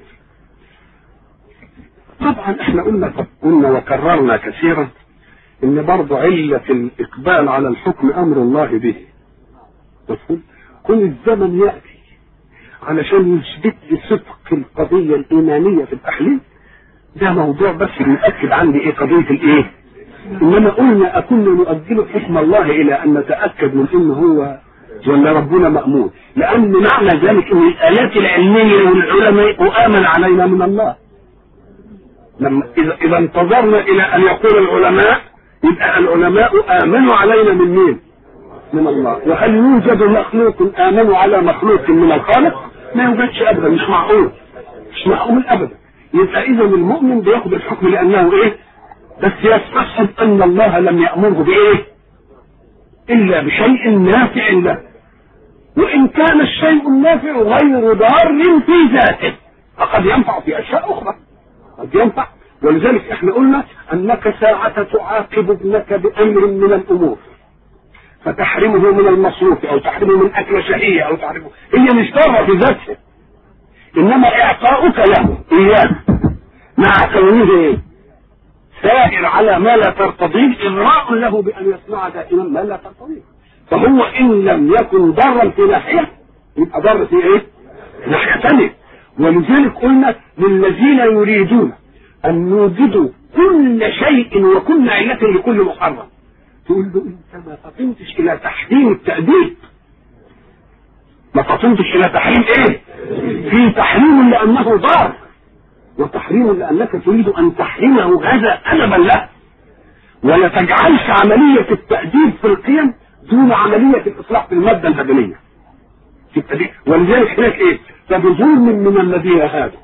طبعا احنا قلنا قلنا وكررنا كثيرا ان برضه علة الاقبال على الحكم امر الله به مفهوم كل الزمن ياتي علشان يثبت لي صدق القضية الإيمانية في التحليل ده موضوع بس بيأكد عندي إيه قضية الإيه؟ إنما قلنا أكون نؤجل حكم الله إلى أن نتأكد من إن هو ولا ربنا مأمون لأن معنى ذلك أن الآيات العلمية والعلماء وآمن علينا من الله لما إذا, إذا انتظرنا إلى أن يقول العلماء يبقى العلماء آمنوا علينا من مين؟ من الله وهل يوجد مخلوق آمنوا على مخلوق من الخالق؟ ما يوجدش ابدا مش معقول مش معقول ابدا يبقى اذا المؤمن بياخد الحكم لانه ايه بس يستصحب ان الله لم يامره بايه الا بشيء نافع له وان كان الشيء النافع غير ضار في ذاته فقد ينفع في اشياء اخرى قد ينفع ولذلك احنا قلنا انك ساعة تعاقب ابنك بامر من الامور فتحرمه من المصروف او تحرمه من اكل شهية او تحرمه هي مش ضاره في ذاتها انما اعطاؤك له اياه مع كونه ايه سائر على ما لا ترتضيه اغراء له بان يصنع دائما ما لا ترتضيه فهو ان لم يكن ضرا في ناحيه يبقى ضر في ايه؟ ناحيه ثانيه ولذلك قلنا للذين يريدون ان يوجدوا كل شيء وكل علة لكل محرم تقول له انت ما فطنتش الى تحريم التأديب ما فطنتش الى تحريم ايه في تحريم لانه ضار وتحريم لانك تريد ان تحرمه هذا ادبا له ولا تجعلش عملية التأديب في القيم دون عملية الإصلاح في المادة البدنية في التأديب ولذلك هناك إيه فبظلم من الذين هادوا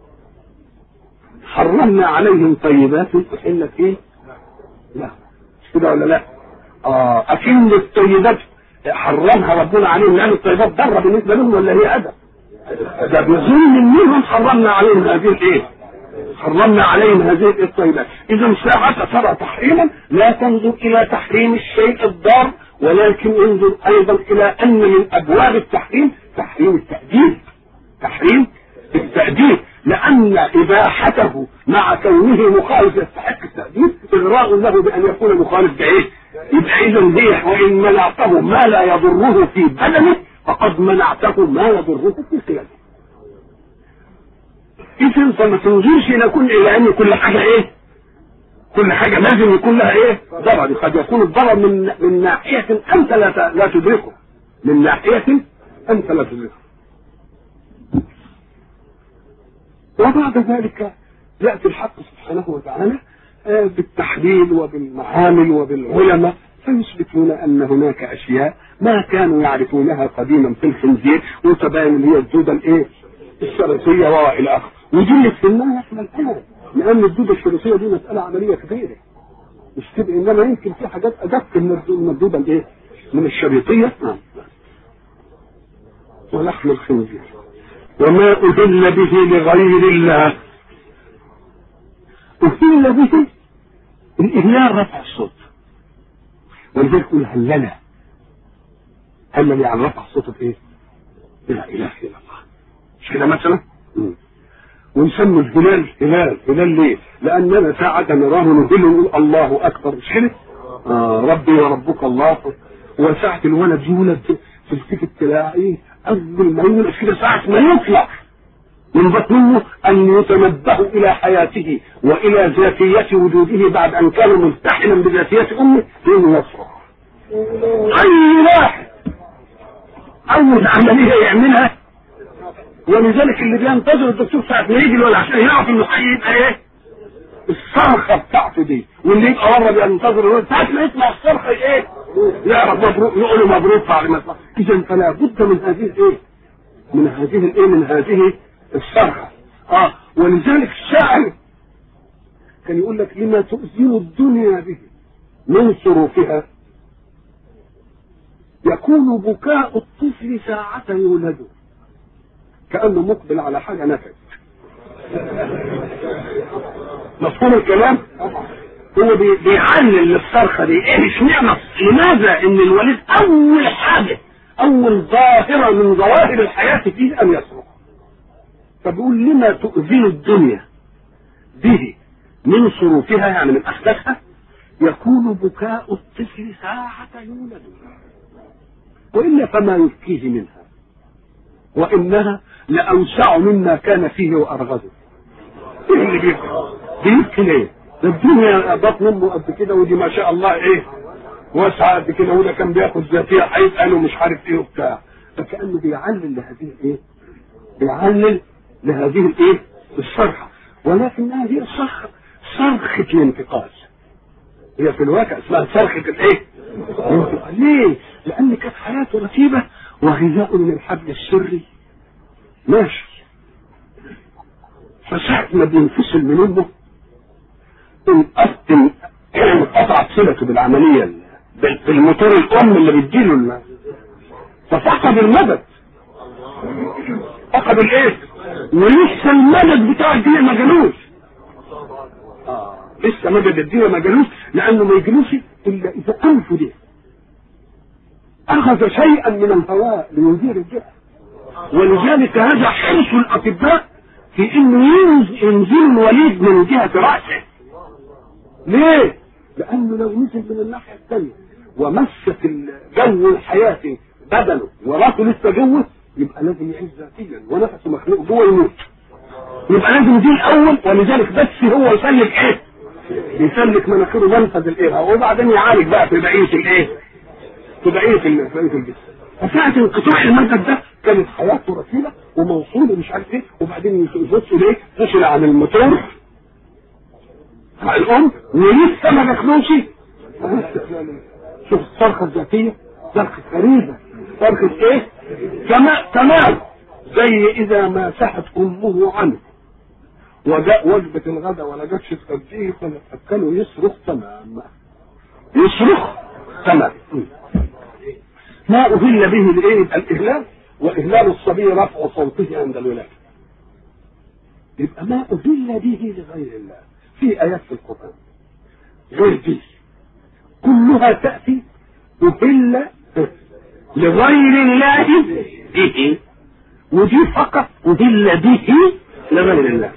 حرمنا عليهم طيبات أحلت إيه لا مش كده ولا لا آه أكن الطيبات حرمها ربنا عليهم لأن الطيبات ضرة بالنسبة لهم ولا هي أدب ده بظلم منهم حرمنا عليهم هذه الإيه حرمنا عليهم هذه الطيبات اذا ساعة ترى تحريما لا تنظر الى تحريم الشيء الضار ولكن انظر ايضا الى ان من ابواب التحريم تحريم التأديب تحريم التأديب لان اباحته مع كونه مخالف يستحق التأديب اغراء له بان يكون مخالف بايه يبقى اذا ليه وان منعته ما لا يضره في بدنه فقد منعته ما يضره في قيمته اذا فما تنظرش الى كل الى ان كل حاجه ايه كل حاجه لازم يكون لها ايه ضرر قد يكون الضرر من من ناحيه انت لا لا تدركه من ناحيه انت لا تدركه وبعد ذلك ياتي الحق سبحانه وتعالى بالتحليل وبالمعامل وبالعلماء فيثبتون ان هناك اشياء ما كانوا يعرفونها قديما في الخنزير وتباين هي الدوده الايه الشرسيه والى اخره ودي اللي فهمناها احنا الان لان الدوده الشرسيه دي مساله عمليه كبيره مش كده انما يمكن في حاجات ادق من الدوده الايه؟ من الشريطيه نعم ولحم الخنزير وما أهل به لغير الله أهل به الإهلال رفع الصوت ولذلك يقول هللة هلل يعني رفع الصوت بإيه؟ لا إله إلا الله مش كده مثلا؟ ونسمي الهلال هلال هلال ليه؟ لأننا ساعة نراه نهل ونقول الله أكبر مش كده؟ آه ربي وربك الله وساعة الولد يولد تلتفت تلاقيه أول ما يولد كده ساعة ما يطلع من بطنه أن يتنبه إلى حياته وإلى ذاتية وجوده بعد أن كان ملتحما بذاتية أمه لأنه يصرخ أي واحد أول عملية يعملها ولذلك اللي بينتظر الدكتور ساعة ما يجي الولد عشان يعرف انه هيبقى ايه؟ الصرخة بتاعته دي واللي يبقى بره بينتظر الولد ساعة ما يسمع الصرخة ايه؟ يعرف مبروك يقول له مبروك بعد ما يطلع إذا فلا بد من هذه الايه؟ من هذه الايه؟ من هذه الصرخة اه ولذلك الشاعر كان يقول لك لما تؤذن الدنيا به من صروفها يكون بكاء الطفل ساعة يولد كأنه مقبل على حاجة نفت مفهوم الكلام هو بيعلل للصرخة دي ايه اشمعنى لماذا ان الوليد اول حاجة اول ظاهرة من ظواهر الحياة فيه ان يصرخ فبيقول لما تؤذن الدنيا به من صروفها يعني من احداثها يكون بكاء الطفل ساعة يولد وإلا فما يبكيه منها وإنها لأوسع مما كان فيه وأرغده إيه اللي بيبكي بيبكي ليه ده الدنيا بطن أمه قد كده ودي ما شاء الله إيه واسعة قد كده وده كان بياخد ذاتية هيسأل ومش عارف إيه وبتاع فكأنه بيعلل لهذه الإيه بيعلل لهذه الإيه الصرخة ولكنها هي صرخة صرخة الانتقال هي في الواقع اسمها صرخة الايه؟ ليه؟ لأن كانت حياته رتيبة وغذاء من الحبل السري ماشي فساعة ما بينفصل من أمه انقطعت صلته بالعملية بالموتور الأم اللي بيديله الماء ففقد المدد فقد الايه؟ ولسه المدد بتاع الدنيا ما جالوش آه. لسه مدد الدنيا ما جالوش لانه ما يجلوش الا اذا انفه ده اخذ شيئا من الهواء ليدير الجسم ولذلك هذا حرص الاطباء في انه ينزل الوليد من جهه راسه ليه؟ لانه لو نزل من الناحيه الثانيه ومست الجو الحياتي بدنه وراسه لسه جوه يبقى لازم يعيش ذاتيا ونفسه مخلوق جوه يموت يبقى لازم دي الاول ولذلك بس هو يسلك ايه؟ يسلك مناخيره منفذ الايه وبعدين يعالج بقى في بقيه الايه؟ في بقيه ال- في بقيه الجسم فساعة انقطاع المنفذ ده كانت حياته رتيبة وموصولة مش عارف ايه وبعدين يبصوا ليه؟ فصل عن الموتور مع الام ولسه ما دخلوش شوف الصرخة الذاتية صرخة غريبة صرخة ايه؟ تمام تمام زي اذا ما سحت امه عنه وجاء وجبة الغداء ولا جاتش تغذيه فلا تأكله يصرخ تمام يصرخ تمام ما أهل به لإيه يبقى الإهلال وإهلال الصبي رفع صوته عند الولادة يبقى ما أهل به لغير الله في آيات في القرآن غير دي كلها تأتي أهل لغير الله به ودي فقط أهل به لغير الله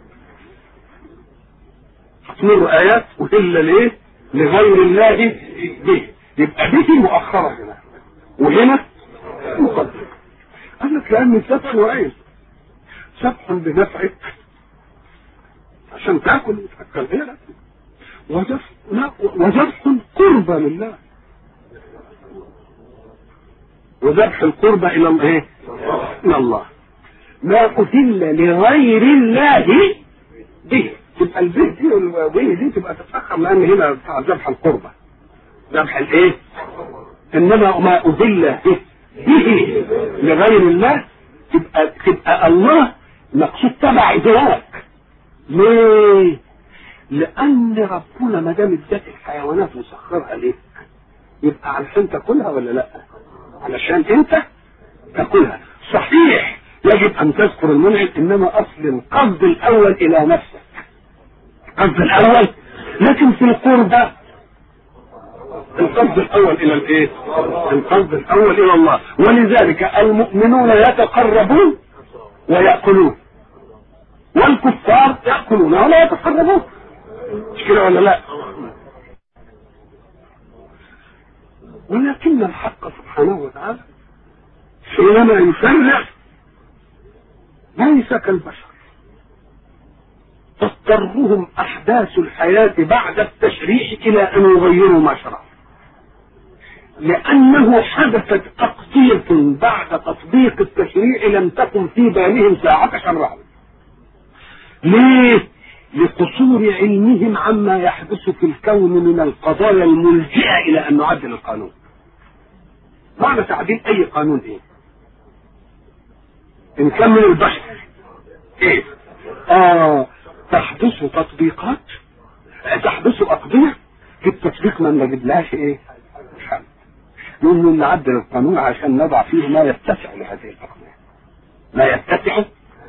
تمر آيات أهل ليه لغير الله به يبقى به مؤخرة هنا وهنا مقدم قال لك لأن الذبح وعين ذبح بنفعك عشان تاكل وتاكل غيرك وذبح لا وذبح قربى لله وذبح القربى الى الايه؟ الى الله ما أهل لغير الله به تبقى البه دي والبه دي تبقى تتأخر لأن هنا بتاع ذبح القربى ذبح الايه؟ انما ما اذل به به لغير الله تبقى تبقى الله مقصود تبع ادراك ليه؟ لان ربنا ما دام اداك الحيوانات وسخرها ليك يبقى علشان تاكلها ولا لا؟ علشان انت تاكلها صحيح يجب ان تذكر المنعم انما اصل القصد الاول الى نفسك القصد الاول لكن في القربة القصد الاول الى الايه القصد الاول الى الله ولذلك المؤمنون يتقربون ويأكلون والكفار يأكلون ولا يتقربون مش كده ولا لا ولكن الحق سبحانه وتعالى حينما يشرع ليس كالبشر تضطرهم احداث الحياه بعد التشريع الى ان يغيروا ما شرع لانه حدثت اقضيه بعد تطبيق التشريع لم تكن في بالهم ساعه شرعه ليه لقصور علمهم عما يحدث في الكون من القضايا الملجئه الى ان نعدل القانون معنى تعديل اي قانون ايه ان كان من البشر ايه اه تحدث تطبيقات تحدث اقضيه في التطبيق ما نجدلهاش ايه حل نقول نعدل القانون عشان نضع فيه ما يتسع لهذه الاقضيه ما يتسع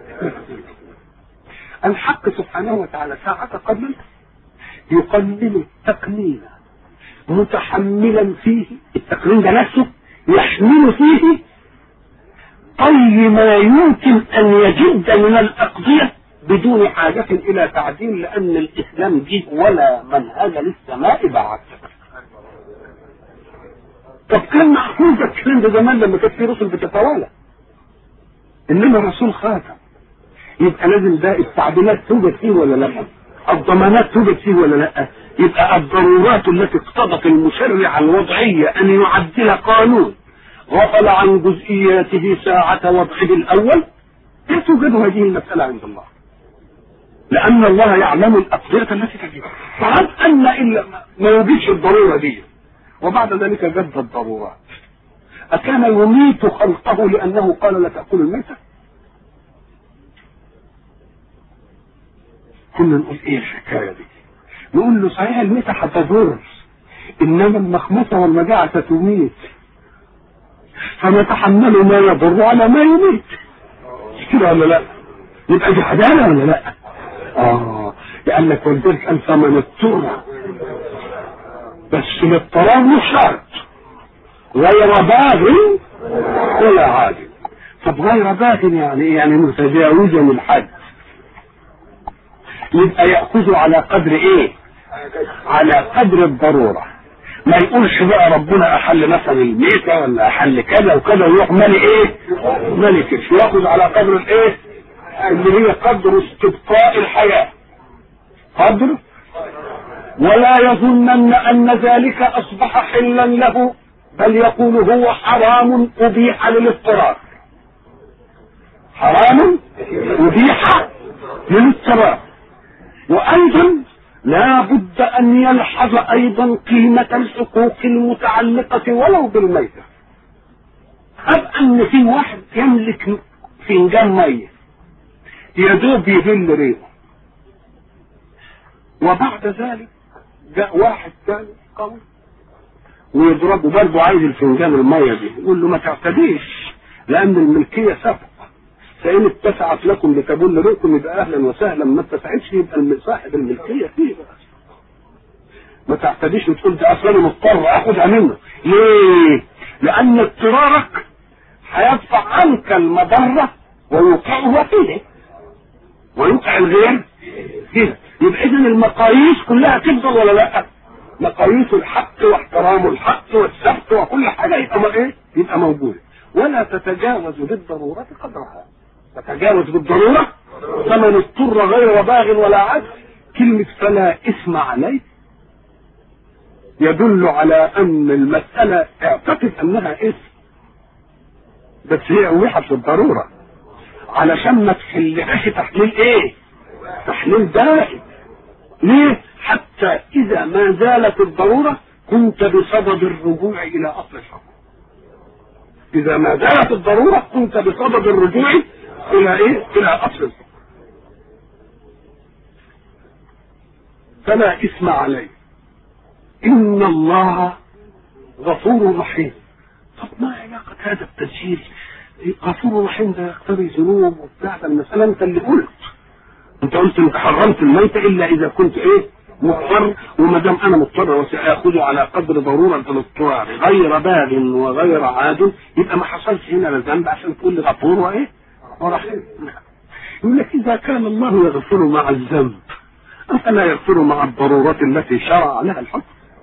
الحق سبحانه وتعالى ساعة قبل يقنن التقنين متحملا فيه التقنين ده نفسه يحمل فيه أي ما يمكن أن يجد من الأقضية بدون حاجة إلى تعديل لأن الإسلام جه ولا منهج للسماء بعد طب كان محفوظ الكلام ده زمان لما كانت في رسل بتتوالى إنما الرسول خاتم يبقى لازم ده التعديلات توجد فيه ولا لا الضمانات توجد فيه ولا لا يبقى الضرورات التي اقتضت المشرع الوضعية أن يعدل قانون غفل عن جزئياته ساعة وضعه الأول لا توجد هذه المسألة عند الله لأن الله يعلم الأقضية التي تجب فعد أن إلا ما يوجدش الضرورة دي وبعد ذلك جد الضرورات أكان يميت خلقه لأنه قال لا تأكل الميتة كنا نقول ايه الحكاية دي نقول له صحيح الميتة هتضر إنما المخمصة والمجاعة تميت فنتحمل ما يضر على ما يميت مش كده ولا لا يبقى دي عدالة ولا لا اه لأن لك ولذلك أنت من اضطر بس الاضطرار مش شرط غير باغ ولا عادل طب غير باغ يعني ايه يعني متجاوزا الحد يبقى يأخذ على قدر ايه على قدر الضروره ما يقولش بقى ربنا احل مثلا الميتة ولا احل كذا وكذا ويروح مالي ايه مالي كده ياخذ على قدر الايه اللي هي قدر استبقاء الحياة قدر ولا يظنن ان ذلك اصبح حلا له بل يقول هو حرام ابيح للاضطرار حرام ابيح للاضطرار وايضا لا بد ان يلحظ ايضا قيمة الحقوق المتعلقة ولو بالميتة هب ان في واحد يملك فنجان مية يدوب يبل ريقه وبعد ذلك جاء واحد ثاني قوي ويضربه برضه عايز الفنجان المية دي يقول له ما تعتديش لان الملكية سبق فإن اتسعت لكم لتبل ريقكم يبقى أهلا وسهلا ما اتسعتش يبقى صاحب الملكية فيه بقى ما تعتديش وتقول ده أصلا مضطر آخدها منه ليه؟ لأن اضطرارك هيدفع عنك المضرة ويوقعها فيه ويوقع الغير فيه يبقى إذا المقاييس كلها تفضل ولا لا؟ مقاييس الحق واحترام الحق والسبت وكل حاجة يبقى ايه؟ يبقى موجودة ولا تتجاوز بالضرورة قدرها تتجاوز بالضرورة فمن اضطر غير باغ ولا عاد كلمة فلا اسم عليه يدل على ان المسألة اعتقد انها اسم بس هي اوحت بالضرورة علشان ما تحلهاش تحليل ايه تحليل دائم ليه حتى اذا ما زالت الضرورة كنت بصدد الرجوع الى اصل الحكم اذا ما زالت الضرورة كنت بصدد الرجوع الى ايه الى اصل الحكم فلا اسم عليه ان الله غفور رحيم طب ما علاقة هذا التسجيل غفور رحيم ده يقتضي ذنوب وبتاع ده المسألة انت اللي قلت انت قلت انت حرمت الميتة الا اذا كنت ايه مضطر وما دام انا مضطر وساخذ على قدر ضروره الاضطرار غير باغ وغير عاد يبقى ما حصلش هنا الذنب عشان تقول لي غفور وايه؟ ورحيم يقول لك اذا كان الله يغفر مع الذنب افلا يغفر مع الضروره التي شرع لها الحكم؟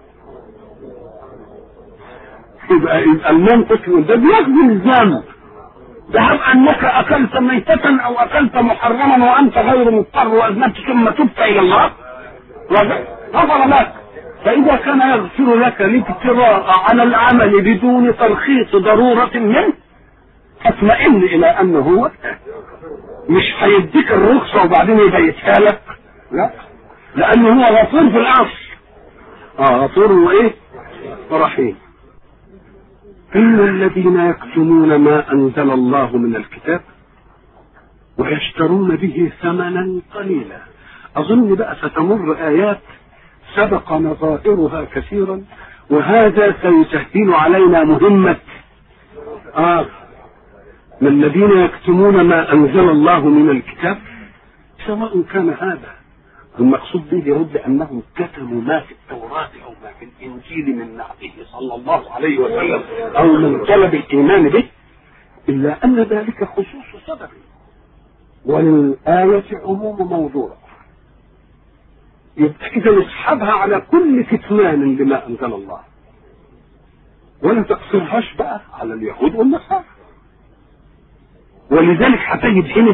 يبقى يبقى المنطق يقول ده بيغفر الذنب ده هب انك اكلت ميتة او اكلت محرما وانت غير مضطر واذنبت ثم تبت الى الله غفر لك فإذا كان يغفر لك الاجتراء على العمل بدون ترخيص ضرورة منه اطمئن إلى أنه هو مش هيديك الرخصة وبعدين يبيتها لك لا لأنه هو غفور في الأصل اه غفور وإيه ورحيم إن الذين يكتمون ما أنزل الله من الكتاب ويشترون به ثمنا قليلا أظن بقى ستمر آيات سبق نظائرها كثيرا وهذا سيسهل علينا مهمة آه من الذين يكتمون ما أنزل الله من الكتاب سواء كان هذا المقصود به يرد أنهم كتموا ما في التوراة أو ما في الإنجيل من نعته صلى الله عليه وسلم أو من طلب الإيمان به إلا أن ذلك خصوص سبب وللآية عموم موضوع يبقى اذا اسحبها على كل كتمان لما انزل الله ولا تقصرهاش بقى على اليهود والنصارى ولذلك هتجد هنا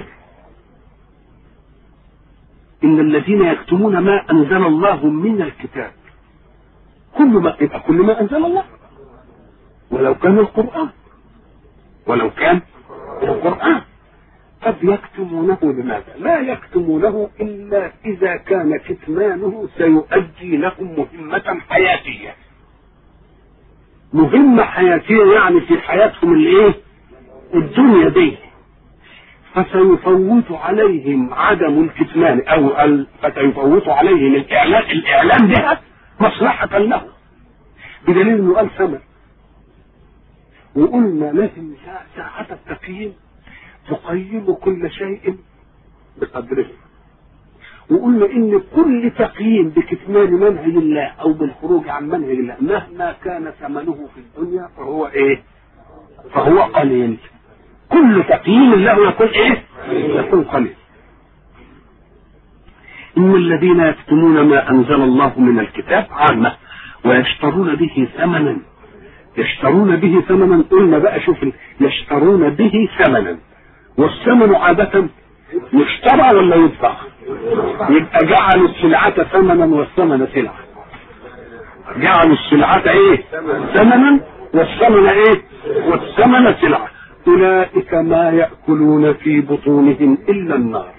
ان الذين يكتمون ما انزل الله من الكتاب كل ما يبقى كل ما انزل الله ولو كان القران ولو كان القران قد يكتمونه لماذا؟ لا يكتمونه الا اذا كان كتمانه سيؤدي لهم مهمة حياتية. مهمة حياتية يعني في حياتهم الايه؟ الدنيا دي. فسيفوت عليهم عدم الكتمان او ال... فسيفوت عليهم الاعلان الاعلان بها مصلحة له. بدليل انه قال ثمن. وقلنا لازم ساعة التقييم تقيم كل شيء بقدره وقلنا ان كل تقييم بكتمان منهج الله او بالخروج عن منهج الله مهما كان ثمنه في الدنيا فهو ايه فهو قليل كل تقييم له يكون ايه يكون قليل إن الذين يكتمون ما أنزل الله من الكتاب عامة ويشترون به ثمنا يشترون به ثمنا قلنا بقى شوف يشترون به ثمنا والثمن عادة يشترى ولا يدفع يبقى جعلوا السلعة ثمنا والثمن سلعة جعلوا السلعة ايه ثمنا والثمن ايه والثمن سلعة اولئك ما يأكلون في بطونهم الا النار